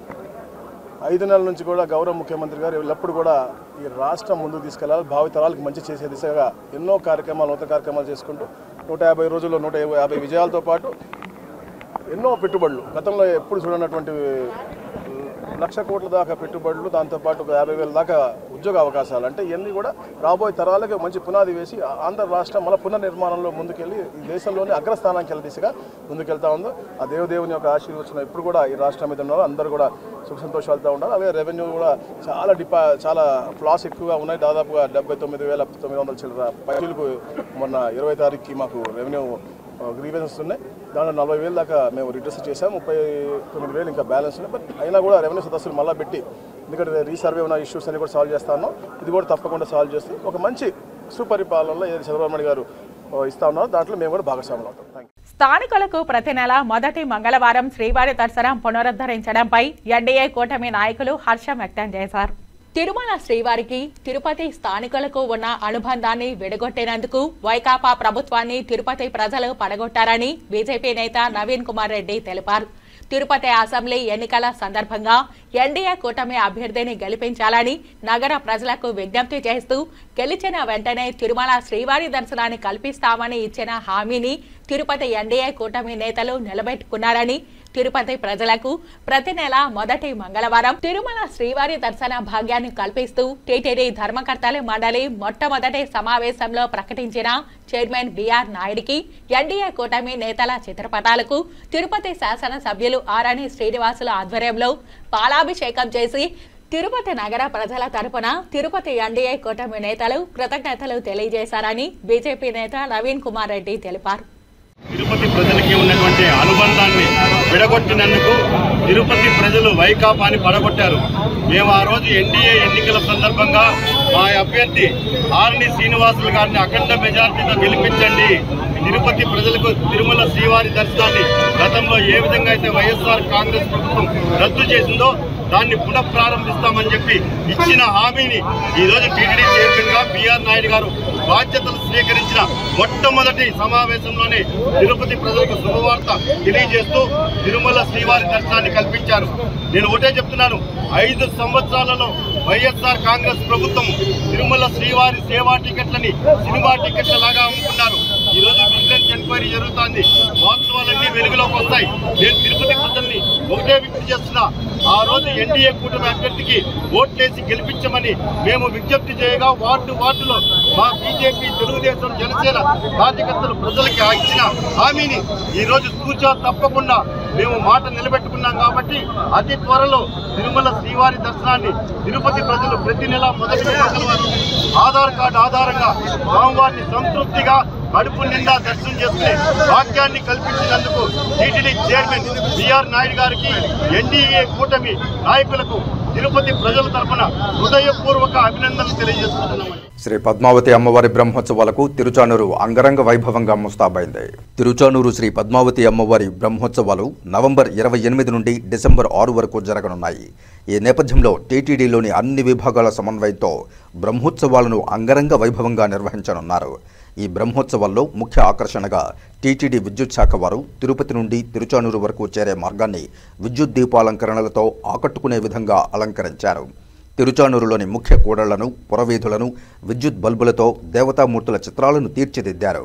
Speaker 16: ఐదు నెలల నుంచి కూడా గౌరవ ముఖ్యమంత్రి గారు ఎల్లప్పుడు కూడా ఈ రాష్ట్రం ముందుకు తీసుకెళ్లాలి భావితరాలకు మంచి చేసే దిశగా ఎన్నో కార్యక్రమాలు నూతన కార్యక్రమాలు చేసుకుంటూ నూట యాభై రోజుల్లో నూట యాభై విజయాలతో పాటు ఎన్నో పెట్టుబడులు గతంలో ఎప్పుడు చూడనటువంటి లక్ష కోట్ల దాకా పెట్టుబడులు దాంతోపాటు ఒక యాభై వేల దాకా ఉద్యోగ అవకాశాలు అంటే ఇవన్నీ కూడా రాబోయే తరాలకు మంచి పునాది వేసి ఆంధ్ర రాష్ట్రం మళ్ళీ పునర్నిర్మాణంలో ముందుకెళ్ళి ఈ దేశంలోని అగ్రస్థానానికి వెళ్ళే దిశగా ముందుకెళ్తా ఉందో ఆ దేవదేవుని యొక్క ఆశీర్వచనం ఎప్పుడు కూడా ఈ రాష్ట్రం మీద ఉన్నారు అందరూ కూడా సుఖ సంతోషాలతో ఉండాలి అలాగే రెవెన్యూ కూడా చాలా డిపా చాలా ఫ్లాస్ ఎక్కువగా ఉన్నాయి దాదాపుగా డెబ్బై తొమ్మిది వేల తొమ్మిది వందల చిల్లర పైసలకు మొన్న ఇరవై తారీఖుకి మాకు రెవెన్యూ గ్రీవెన్సెస్ ఉన్నాయి దాంట్లో నలభై వేలు దాకా మేము రిడ్రెస్ చేసాం ముప్పై తొమ్మిది వేలు ఇంకా బ్యాలెన్స్ ఉన్నాయి బట్ అయినా కూడా రెవెన్యూ సదస్సులు మళ్ళీ పెట్టి ఎందుకంటే రీసర్వే ఉన్న ఇష్యూస్ అన్ని కూడా సాల్వ్ చేస్తా ఉన్నాం ఇది కూడా తప్పకుండా సాల్వ్ చేస్తూ ఒక మంచి సుపరిపాలనలో ఏదైతే చంద్రబాబు నాయుడు గారు ఆ, ఇస్తా ఉన్నారో దాంట్లో మేము కూడా భాగస్వాములు అవుతాం థ్యాంక్ యూ
Speaker 13: స్థానికులకు ప్రతి నెల మొదటి మంగళవారం శ్రీవారి దర్శనం పునరుద్ధరించడంపై ఎన్డీఏ కూటమి నాయకులు హర్షం వ్యక్తం చేశారు తిరుమల శ్రీవారికి తిరుపతి స్థానికులకు ఉన్న అనుబంధాన్ని విడగొట్టినందుకు వైకాపా ప్రభుత్వాన్ని తిరుపతి ప్రజలు పడగొట్టారని బీజేపీ నేత నవీన్ కుమార్ రెడ్డి తెలిపారు తిరుపతి అసెంబ్లీ ఎన్నికల సందర్భంగా ఎన్డీఏ కూటమి అభ్యర్థిని గెలిపించాలని నగర ప్రజలకు విజ్ఞప్తి చేస్తూ గెలిచిన వెంటనే తిరుమల శ్రీవారి దర్శనాన్ని కల్పిస్తామని ఇచ్చిన హామీని తిరుపతి ఎన్డీఏ కూటమి నేతలు నిలబెట్టుకున్నారని తిరుపతి ప్రజలకు ప్రతి నెల మొదటి మంగళవారం తిరుమల శ్రీవారి దర్శన భాగ్యాన్ని కల్పిస్తూ టీటీడీ ధర్మకర్తల మండలి మొట్టమొదటి సమావేశంలో ప్రకటించిన చైర్మన్ బిఆర్ నాయుడికి ఎన్డీఏ కూటమి నేతల చిత్రపటాలకు తిరుపతి శాసన సభ్యులు ఆరణి శ్రీనివాసుల ఆధ్వర్యంలో పాలాభిషేకం చేసి తిరుపతి నగర ప్రజల తరపున తిరుపతి ఎన్డీఏ కూటమి నేతలు కృతజ్ఞతలు తెలియజేశారని బీజేపీ నేత నవీన్ కుమార్ రెడ్డి తెలిపారు
Speaker 17: తిరుపతి ప్రజలకి ఉన్నటువంటి అనుబంధాన్ని విడగొట్టినందుకు తిరుపతి ప్రజలు వైకాపాని పడగొట్టారు మేము ఆ రోజు ఎన్డీఏ ఎన్నికల సందర్భంగా మా అభ్యర్థి ఆర్ని శ్రీనివాసులు గారిని అఖండ మెజార్టీతో గెలిపించండి తిరుపతి ప్రజలకు తిరుమల శ్రీవారి దర్శనాన్ని గతంలో ఏ విధంగా అయితే వైఎస్ఆర్ కాంగ్రెస్ ప్రభుత్వం రద్దు చేసిందో దాన్ని పునఃప్రారంభిస్తామని చెప్పి ఇచ్చిన హామీని ఈ రోజు టీటీడీ చైర్మన్ గా బిఆర్ నాయుడు గారు బాధ్యతలు స్వీకరించిన మొట్టమొదటి సమావేశంలోనే తిరుపతి ప్రజలకు శుభవార్త తెలియజేస్తూ తిరుమల శ్రీవారి దర్శనాన్ని కల్పించారు నేను ఒకటే చెప్తున్నాను ఐదు సంవత్సరాలలో వైఎస్ఆర్ కాంగ్రెస్ ప్రభుత్వం తిరుమల శ్రీవారి సేవా టికెట్లని సినిమా టికెట్ల లాగా అమ్ముకున్నారు ఈ రోజు విజిలెన్స్ ఎంక్వైరీ జరుగుతోంది వాస్తవాలన్నీ వెలుగులోకి వస్తాయి నేను తిరుపతి ప్రజల్ని ఒకటే విజ్ఞప్తి చేస్తున్నా ఆ రోజు ఎన్డీఏ కూటమి అభ్యర్థికి ఓట్లేసి గెలిపించమని మేము విజ్ఞప్తి చేయగా వార్డు వార్డులో మా బీజేపీ తెలుగుదేశం జనసేన కార్యకర్తలు ప్రజలకి ఆ ఇచ్చిన హామీని ఈ రోజు తూచా తప్పకుండా మేము మాట నిలబెట్టుకున్నాం కాబట్టి అతి త్వరలో తిరుమల శ్రీవారి దర్శనాన్ని తిరుపతి ప్రజలు ప్రతి నెల మొదటి మంగళవారం ఆధార్ కార్డు ఆధారంగా స్వామివారిని సంతృప్తిగా కడుపు నిండా దర్శనం చేసుకునే భాగ్యాన్ని కల్పించినందుకు టీటీడీ చైర్మన్ బిఆర్ నాయుడు గారికి ఎన్డీఏ కూటమి నాయకులకు తిరుపతి ప్రజల తరఫున హృదయపూర్వక అభినందనలు తెలియజేస్తున్నామని
Speaker 1: శ్రీ పద్మావతి అమ్మవారి బ్రహ్మోత్సవాలకు తిరుచానూరు అంగరంగ వైభవంగా ముస్తాబైంది తిరుచానూరు శ్రీ పద్మావతి అమ్మవారి బ్రహ్మోత్సవాలు నవంబర్ ఇరవై ఎనిమిది నుండి డిసెంబర్ ఆరు వరకు జరగనున్నాయి ఈ నేపథ్యంలో టీటీడీలోని అన్ని విభాగాల సమన్వయంతో బ్రహ్మోత్సవాలను అంగరంగ వైభవంగా నిర్వహించనున్నారు ఈ బ్రహ్మోత్సవాల్లో ముఖ్య ఆకర్షణగా టీటీడీ విద్యుత్ శాఖ వారు తిరుపతి నుండి తిరుచానూరు వరకు చేరే మార్గాన్ని విద్యుత్ దీపాలంకరణలతో ఆకట్టుకునే విధంగా అలంకరించారు తిరుచానూరులోని ముఖ్య కూడళ్లను పురవీధులను విద్యుత్ బల్బులతో దేవతామూర్తుల చిత్రాలను తీర్చిదిద్దారు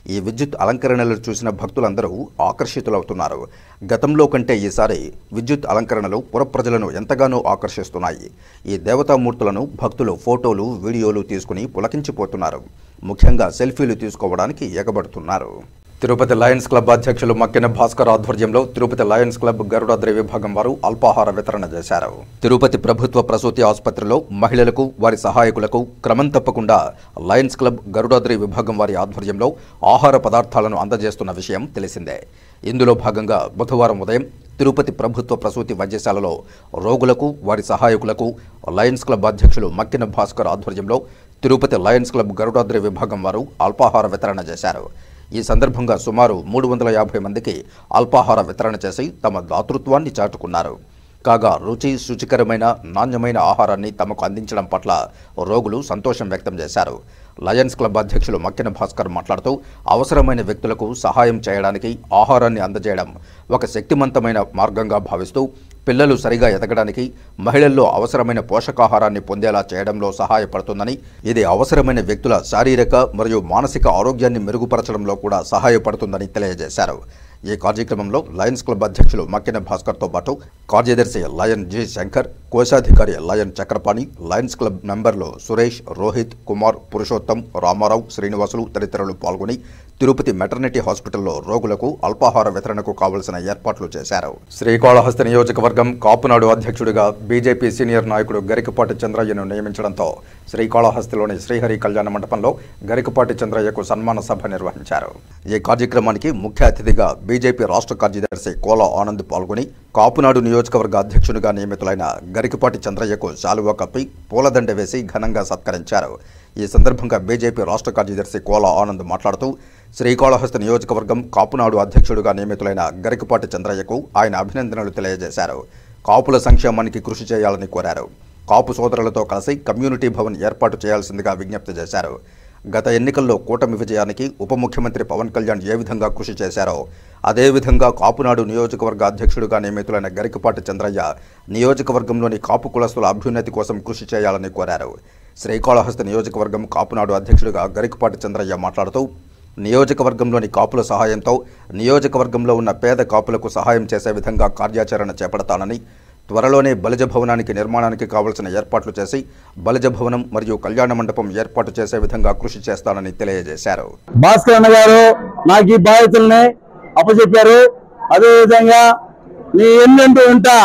Speaker 1: ఈ విద్యుత్ అలంకరణలు చూసిన భక్తులందరూ ఆకర్షితులవుతున్నారు గతంలో కంటే ఈసారి విద్యుత్ అలంకరణలు పురప్రజలను ఎంతగానో ఆకర్షిస్తున్నాయి ఈ దేవతామూర్తులను భక్తులు ఫోటోలు వీడియోలు తీసుకుని పులకించిపోతున్నారు ముఖ్యంగా సెల్ఫీలు తీసుకోవడానికి ఎగబడుతున్నారు తిరుపతి లయన్స్ క్లబ్ అధ్యక్షులు మక్కెన భాస్కర్ ఆధ్వర్యంలో తిరుపతి లయన్స్ క్లబ్ గరుడాద్రి విభాగం వారు అల్పాహార వితరణ చేశారు తిరుపతి ప్రభుత్వ ప్రసూతి ఆసుపత్రిలో మహిళలకు వారి సహాయకులకు క్రమం తప్పకుండా లయన్స్ క్లబ్ గరుడాద్రి విభాగం వారి ఆధ్వర్యంలో ఆహార పదార్థాలను అందజేస్తున్న విషయం తెలిసిందే ఇందులో భాగంగా బుధవారం ఉదయం తిరుపతి ప్రభుత్వ ప్రసూతి వైద్యశాలలో రోగులకు వారి సహాయకులకు లయన్స్ క్లబ్ అధ్యక్షులు మక్కిన భాస్కర్ ఆధ్వర్యంలో తిరుపతి లయన్స్ క్లబ్ గరుడాద్రి విభాగం వారు అల్పాహార వితరణ చేశారు ఈ సందర్భంగా సుమారు మూడు వందల యాభై మందికి అల్పాహార వితరణ చేసి తమ దాతృత్వాన్ని చాటుకున్నారు కాగా రుచి శుచికరమైన నాణ్యమైన ఆహారాన్ని తమకు అందించడం పట్ల రోగులు సంతోషం వ్యక్తం చేశారు లయన్స్ క్లబ్ అధ్యక్షులు మక్కిన భాస్కర్ మాట్లాడుతూ అవసరమైన వ్యక్తులకు సహాయం చేయడానికి ఆహారాన్ని అందజేయడం ఒక శక్తివంతమైన మార్గంగా భావిస్తూ పిల్లలు సరిగా ఎదగడానికి మహిళల్లో అవసరమైన పోషకాహారాన్ని పొందేలా చేయడంలో సహాయపడుతుందని ఇది అవసరమైన వ్యక్తుల శారీరక మరియు మానసిక ఆరోగ్యాన్ని మెరుగుపరచడంలో కూడా సహాయపడుతుందని తెలియజేశారు ఈ కార్యక్రమంలో లయన్స్ క్లబ్ అధ్యక్షులు మక్కిన భాస్కర్తో పాటు కార్యదర్శి లయన్ జి శంకర్ కోశాధికారి లయన్ చక్రపాణి లయన్స్ క్లబ్ మెంబర్లు సురేష్ రోహిత్ కుమార్ పురుషోత్తం రామారావు శ్రీనివాసులు తదితరులు పాల్గొని తిరుపతి మెటర్నిటీ హాస్పిటల్లో రోగులకు అల్పాహార వితరణకు కావలసిన ఏర్పాట్లు చేశారు శ్రీకాళహస్తి నియోజకవర్గం కాపునాడు అధ్యక్షుడిగా బీజేపీ సీనియర్ నాయకుడు గరికపాటి చంద్రయ్యను నియమించడంతో శ్రీకాళహస్తిలోని శ్రీహరి కళ్యాణ మండపంలో గరికపాటి చంద్రయ్యకు సన్మాన సభ నిర్వహించారు ఈ కార్యక్రమానికి ముఖ్య అతిథిగా బీజేపీ రాష్ట్ర కార్యదర్శి కోల ఆనంద్ పాల్గొని కాపునాడు నియోజకవర్గ అధ్యక్షునిగా నియమితులైన గరికపాటి చంద్రయ్యకు శాలువా కప్పి పూలదండ వేసి ఘనంగా సత్కరించారు ఈ సందర్భంగా బీజేపీ రాష్ట్ర కార్యదర్శి కోల ఆనంద్ మాట్లాడుతూ శ్రీకాళహస్తి నియోజకవర్గం కాపునాడు అధ్యక్షుడిగా నియమితులైన గరికపాటి చంద్రయ్యకు ఆయన అభినందనలు తెలియజేశారు కాపుల సంక్షేమానికి కృషి చేయాలని కోరారు కాపు సోదరులతో కలిసి కమ్యూనిటీ భవన్ ఏర్పాటు చేయాల్సిందిగా విజ్ఞప్తి చేశారు గత ఎన్నికల్లో కూటమి విజయానికి ఉప ముఖ్యమంత్రి పవన్ కళ్యాణ్ ఏ విధంగా కృషి చేశారో అదేవిధంగా కాపునాడు నియోజకవర్గ అధ్యక్షుడిగా నియమితులైన గరికపాటి చంద్రయ్య నియోజకవర్గంలోని కాపు కులస్తుల అభ్యున్నతి కోసం కృషి చేయాలని కోరారు శ్రీకాళహస్తి నియోజకవర్గం కాపునాడు అధ్యక్షుడిగా గరికపాటి చంద్రయ్య మాట్లాడుతూ నియోజకవర్గంలోని కాపుల సహాయంతో నియోజకవర్గంలో ఉన్న పేద కాపులకు సహాయం చేసే విధంగా కార్యాచరణ చేపడతానని త్వరలోనే బలిజ భవనానికి నిర్మాణానికి కావలసిన ఏర్పాట్లు చేసి బలిజ భవనం మరియు కళ్యాణ మండపం ఏర్పాటు చేసే విధంగా కృషి చేస్తానని తెలియజేశారు
Speaker 18: భాస్కర్ అన్న గారు నాకు ఈ బాధ్యతల్ని అప్పచెప్పారు అదేవిధంగా నీ ఎన్నంటూ ఉంటా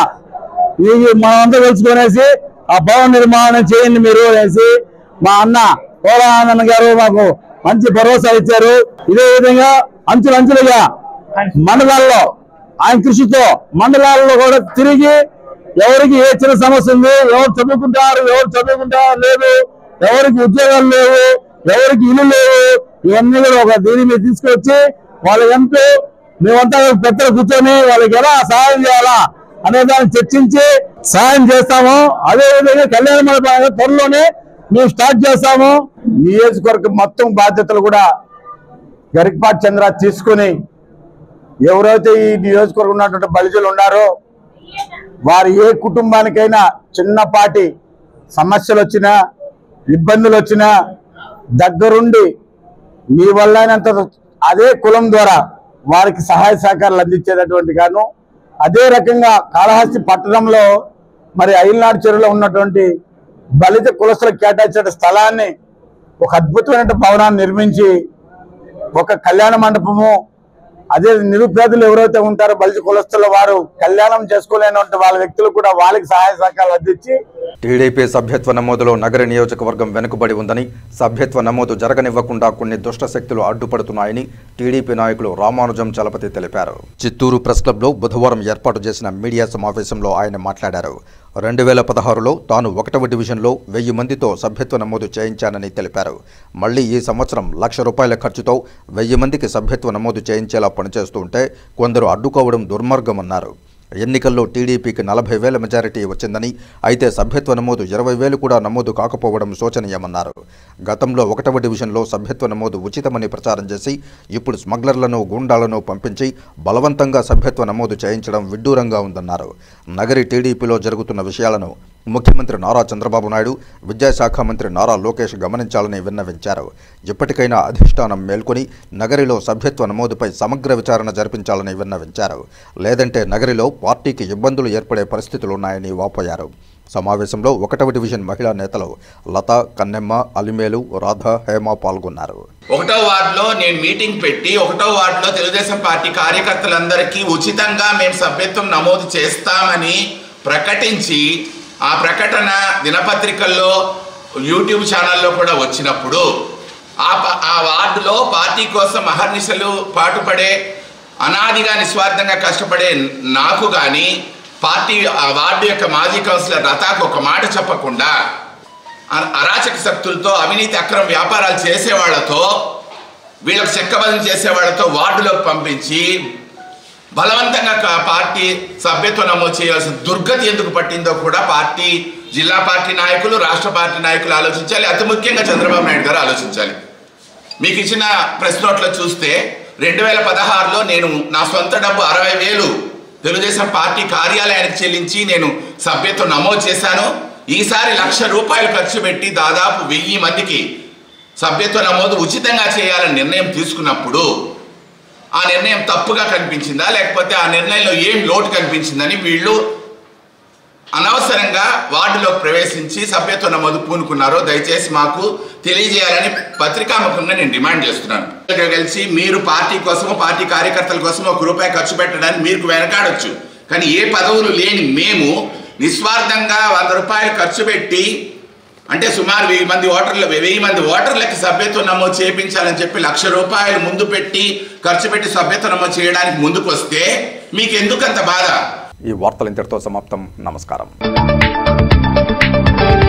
Speaker 18: నీ మనమంతా కలుసుకునేసి ఆ భవన నిర్మాణం చేయండి మీరు అనేసి మా అన్న పోలానందన్ గారు మాకు మంచి భరోసా ఇచ్చారు ఇదే విధంగా అంచులంచులుగా మండలాల్లో ఆయన కృషితో మండలాల్లో కూడా తిరిగి ఎవరికి ఏ చిన్న సమస్య ఉంది ఎవరు చదువుకుంటారు ఎవరు చదువుకుంటారు లేదు ఎవరికి ఉద్యోగాలు లేవు ఎవరికి ఇల్లు లేవు ఇవన్నీ కూడా ఒక దీని మీద తీసుకొచ్చి వాళ్ళ ఎంతో మేమంతా పెద్దలు కూర్చొని వాళ్ళకి ఎలా సహాయం చేయాలా అనే దాన్ని చర్చించి సహాయం చేస్తాము అదే విధంగా కళ్యాణ మండపం త్వరలోనే మేము స్టార్ట్ చేస్తాము నియోజకవర్గం మొత్తం బాధ్యతలు కూడా గరికపాటి చంద్ర తీసుకుని ఎవరైతే ఈ నియోజకవర్గం ఉన్నటువంటి బలిజలు ఉన్నారో వారు ఏ కుటుంబానికైనా చిన్నపాటి సమస్యలు వచ్చినా ఇబ్బందులు వచ్చినా దగ్గరుండి మీ వల్లైనంత అదే కులం ద్వారా వారికి సహాయ సహకారాలు అందించేటటువంటి గాను అదే రకంగా కాళహస్తి పట్టణంలో మరి ఐల్నాడు చెరువులో ఉన్నటువంటి బలిత కులస్తులకు కేటాయించిన స్థలాన్ని ఒక అద్భుతమైన భవనాన్ని నిర్మించి ఒక కళ్యాణ మండపము అదే నిరుపేదలు ఎవరైతే ఉంటారో బలిత కులస్తుల వారు కళ్యాణం చేసుకోలేనటువంటి వాళ్ళ వ్యక్తులు కూడా వాళ్ళకి సహాయ సహకారాలు అందించి
Speaker 1: టీడీపీ సభ్యత్వ నమోదులో నగర నియోజకవర్గం వెనుకబడి ఉందని సభ్యత్వ నమోదు జరగనివ్వకుండా కొన్ని దుష్ట శక్తులు అడ్డుపడుతున్నాయని టీడీపీ నాయకులు రామానుజం చలపతి తెలిపారు చిత్తూరు ప్రెస్ క్లబ్లో బుధవారం ఏర్పాటు చేసిన మీడియా సమావేశంలో ఆయన మాట్లాడారు రెండు వేల పదహారులో తాను ఒకటవ డివిజన్లో వెయ్యి మందితో సభ్యత్వ నమోదు చేయించానని తెలిపారు మళ్లీ ఈ సంవత్సరం లక్ష రూపాయల ఖర్చుతో వెయ్యి మందికి సభ్యత్వ నమోదు చేయించేలా పనిచేస్తూ ఉంటే కొందరు అడ్డుకోవడం దుర్మార్గమన్నారు ఎన్నికల్లో టీడీపీకి నలభై వేల మెజారిటీ వచ్చిందని అయితే సభ్యత్వ నమోదు ఇరవై వేలు కూడా నమోదు కాకపోవడం శోచనీయమన్నారు గతంలో ఒకటవ డివిజన్లో సభ్యత్వ నమోదు ఉచితమని ప్రచారం చేసి ఇప్పుడు స్మగ్లర్లను గూండాలను పంపించి బలవంతంగా సభ్యత్వ నమోదు చేయించడం విడ్డూరంగా ఉందన్నారు నగరి టీడీపీలో జరుగుతున్న విషయాలను ముఖ్యమంత్రి నారా చంద్రబాబు నాయుడు విద్యాశాఖ మంత్రి నారా లోకేష్ గమనించాలని విన్నవించారు ఇప్పటికైనా అధిష్టానం మేల్కొని నగరిలో సభ్యత్వ నమోదుపై సమగ్ర విచారణ జరిపించాలని విన్నవించారు లేదంటే నగరిలో పార్టీకి ఇబ్బందులు ఏర్పడే పరిస్థితులున్నాయని వాపోయారు సమావేశంలో ఒకటవ డివిజన్ మహిళా నేతలు లత కన్నెమ్మ అలిమేలు రాధ హేమ పాల్గొన్నారు
Speaker 19: ఒకటో వార్డులో నేను మీటింగ్ పెట్టి ఒకటో వార్డులో తెలుగుదేశం పార్టీ కార్యకర్తలందరికీ ఉచితంగా మేము సభ్యత్వం నమోదు చేస్తామని ప్రకటించి ఆ ప్రకటన దినపత్రికల్లో యూట్యూబ్ ఛానల్లో కూడా వచ్చినప్పుడు ఆ ప- ఆ వార్డులో పార్టీ కోసం అహర్నిశలు పాటుపడే అనాదిగా నిస్వార్థంగా కష్టపడే నాకు కానీ పార్టీ ఆ వార్డు యొక్క మాజీ కౌన్సిలర్ లతాకు ఒక మాట చెప్పకుండా అ- అరాచక శక్తులతో అవినీతి అక్రమ వ్యాపారాలు చేసే వాళ్ళతో వీళ్ళకి చెక్కబదిలీ చేసే వాళ్ళతో వార్డులోకి పంపించి బలవంతంగా క- పార్టీ సభ్యత్వం నమోదు చేయాల్సిన దుర్గతి ఎందుకు పట్టిందో కూడా పార్టీ జిల్లా పార్టీ నాయకులు రాష్ట్ర పార్టీ నాయకులు ఆలోచించాలి అతి ముఖ్యంగా చంద్రబాబు నాయుడు గారు ఆలోచించాలి మీకు ఇచ్చిన ప్రెస్ నోట్లో చూస్తే రెండు వేల పదహారులో నేను నా సొంత డబ్బు అరవై వేలు తెలుగుదేశం పార్టీ కార్యాలయానికి చెల్లించి నేను సభ్యత్వం నమోదు చేశాను ఈసారి లక్ష రూపాయలు ఖర్చు పెట్టి దాదాపు వెయ్యి మందికి సభ్యత్వ నమోదు ఉచితంగా చేయాలని నిర్ణయం తీసుకున్నప్పుడు ఆ నిర్ణయం తప్పుగా కనిపించిందా లేకపోతే ఆ నిర్ణయంలో ఏం లోటు కనిపించిందని వీళ్ళు అనవసరంగా వార్డులోకి ప్రవేశించి సభ్యత్వ నమోదు పూనుకున్నారో దయచేసి మాకు తెలియజేయాలని పత్రికాముఖంగా నేను డిమాండ్ చేస్తున్నాను ఇక్కడ కలిసి మీరు పార్టీ కోసమో పార్టీ కార్యకర్తల కోసమో ఒక రూపాయి ఖర్చు పెట్టడానికి మీకు వెనకాడొచ్చు కానీ ఏ పదవులు లేని మేము నిస్వార్థంగా వంద రూపాయలు ఖర్చు పెట్టి అంటే సుమారు వెయ్యి మంది ఓటర్లు వెయ్యి మంది ఓటర్లకి సభ్యత్వం నమోదు చేయించాలని చెప్పి లక్ష రూపాయలు ముందు పెట్టి ఖర్చు పెట్టి సభ్యత్వం నమోదు చేయడానికి ముందుకు వస్తే మీకు ఎందుకు అంత బాధ
Speaker 1: ఈ వార్తలు ఇంతటితో సమాప్తం నమస్కారం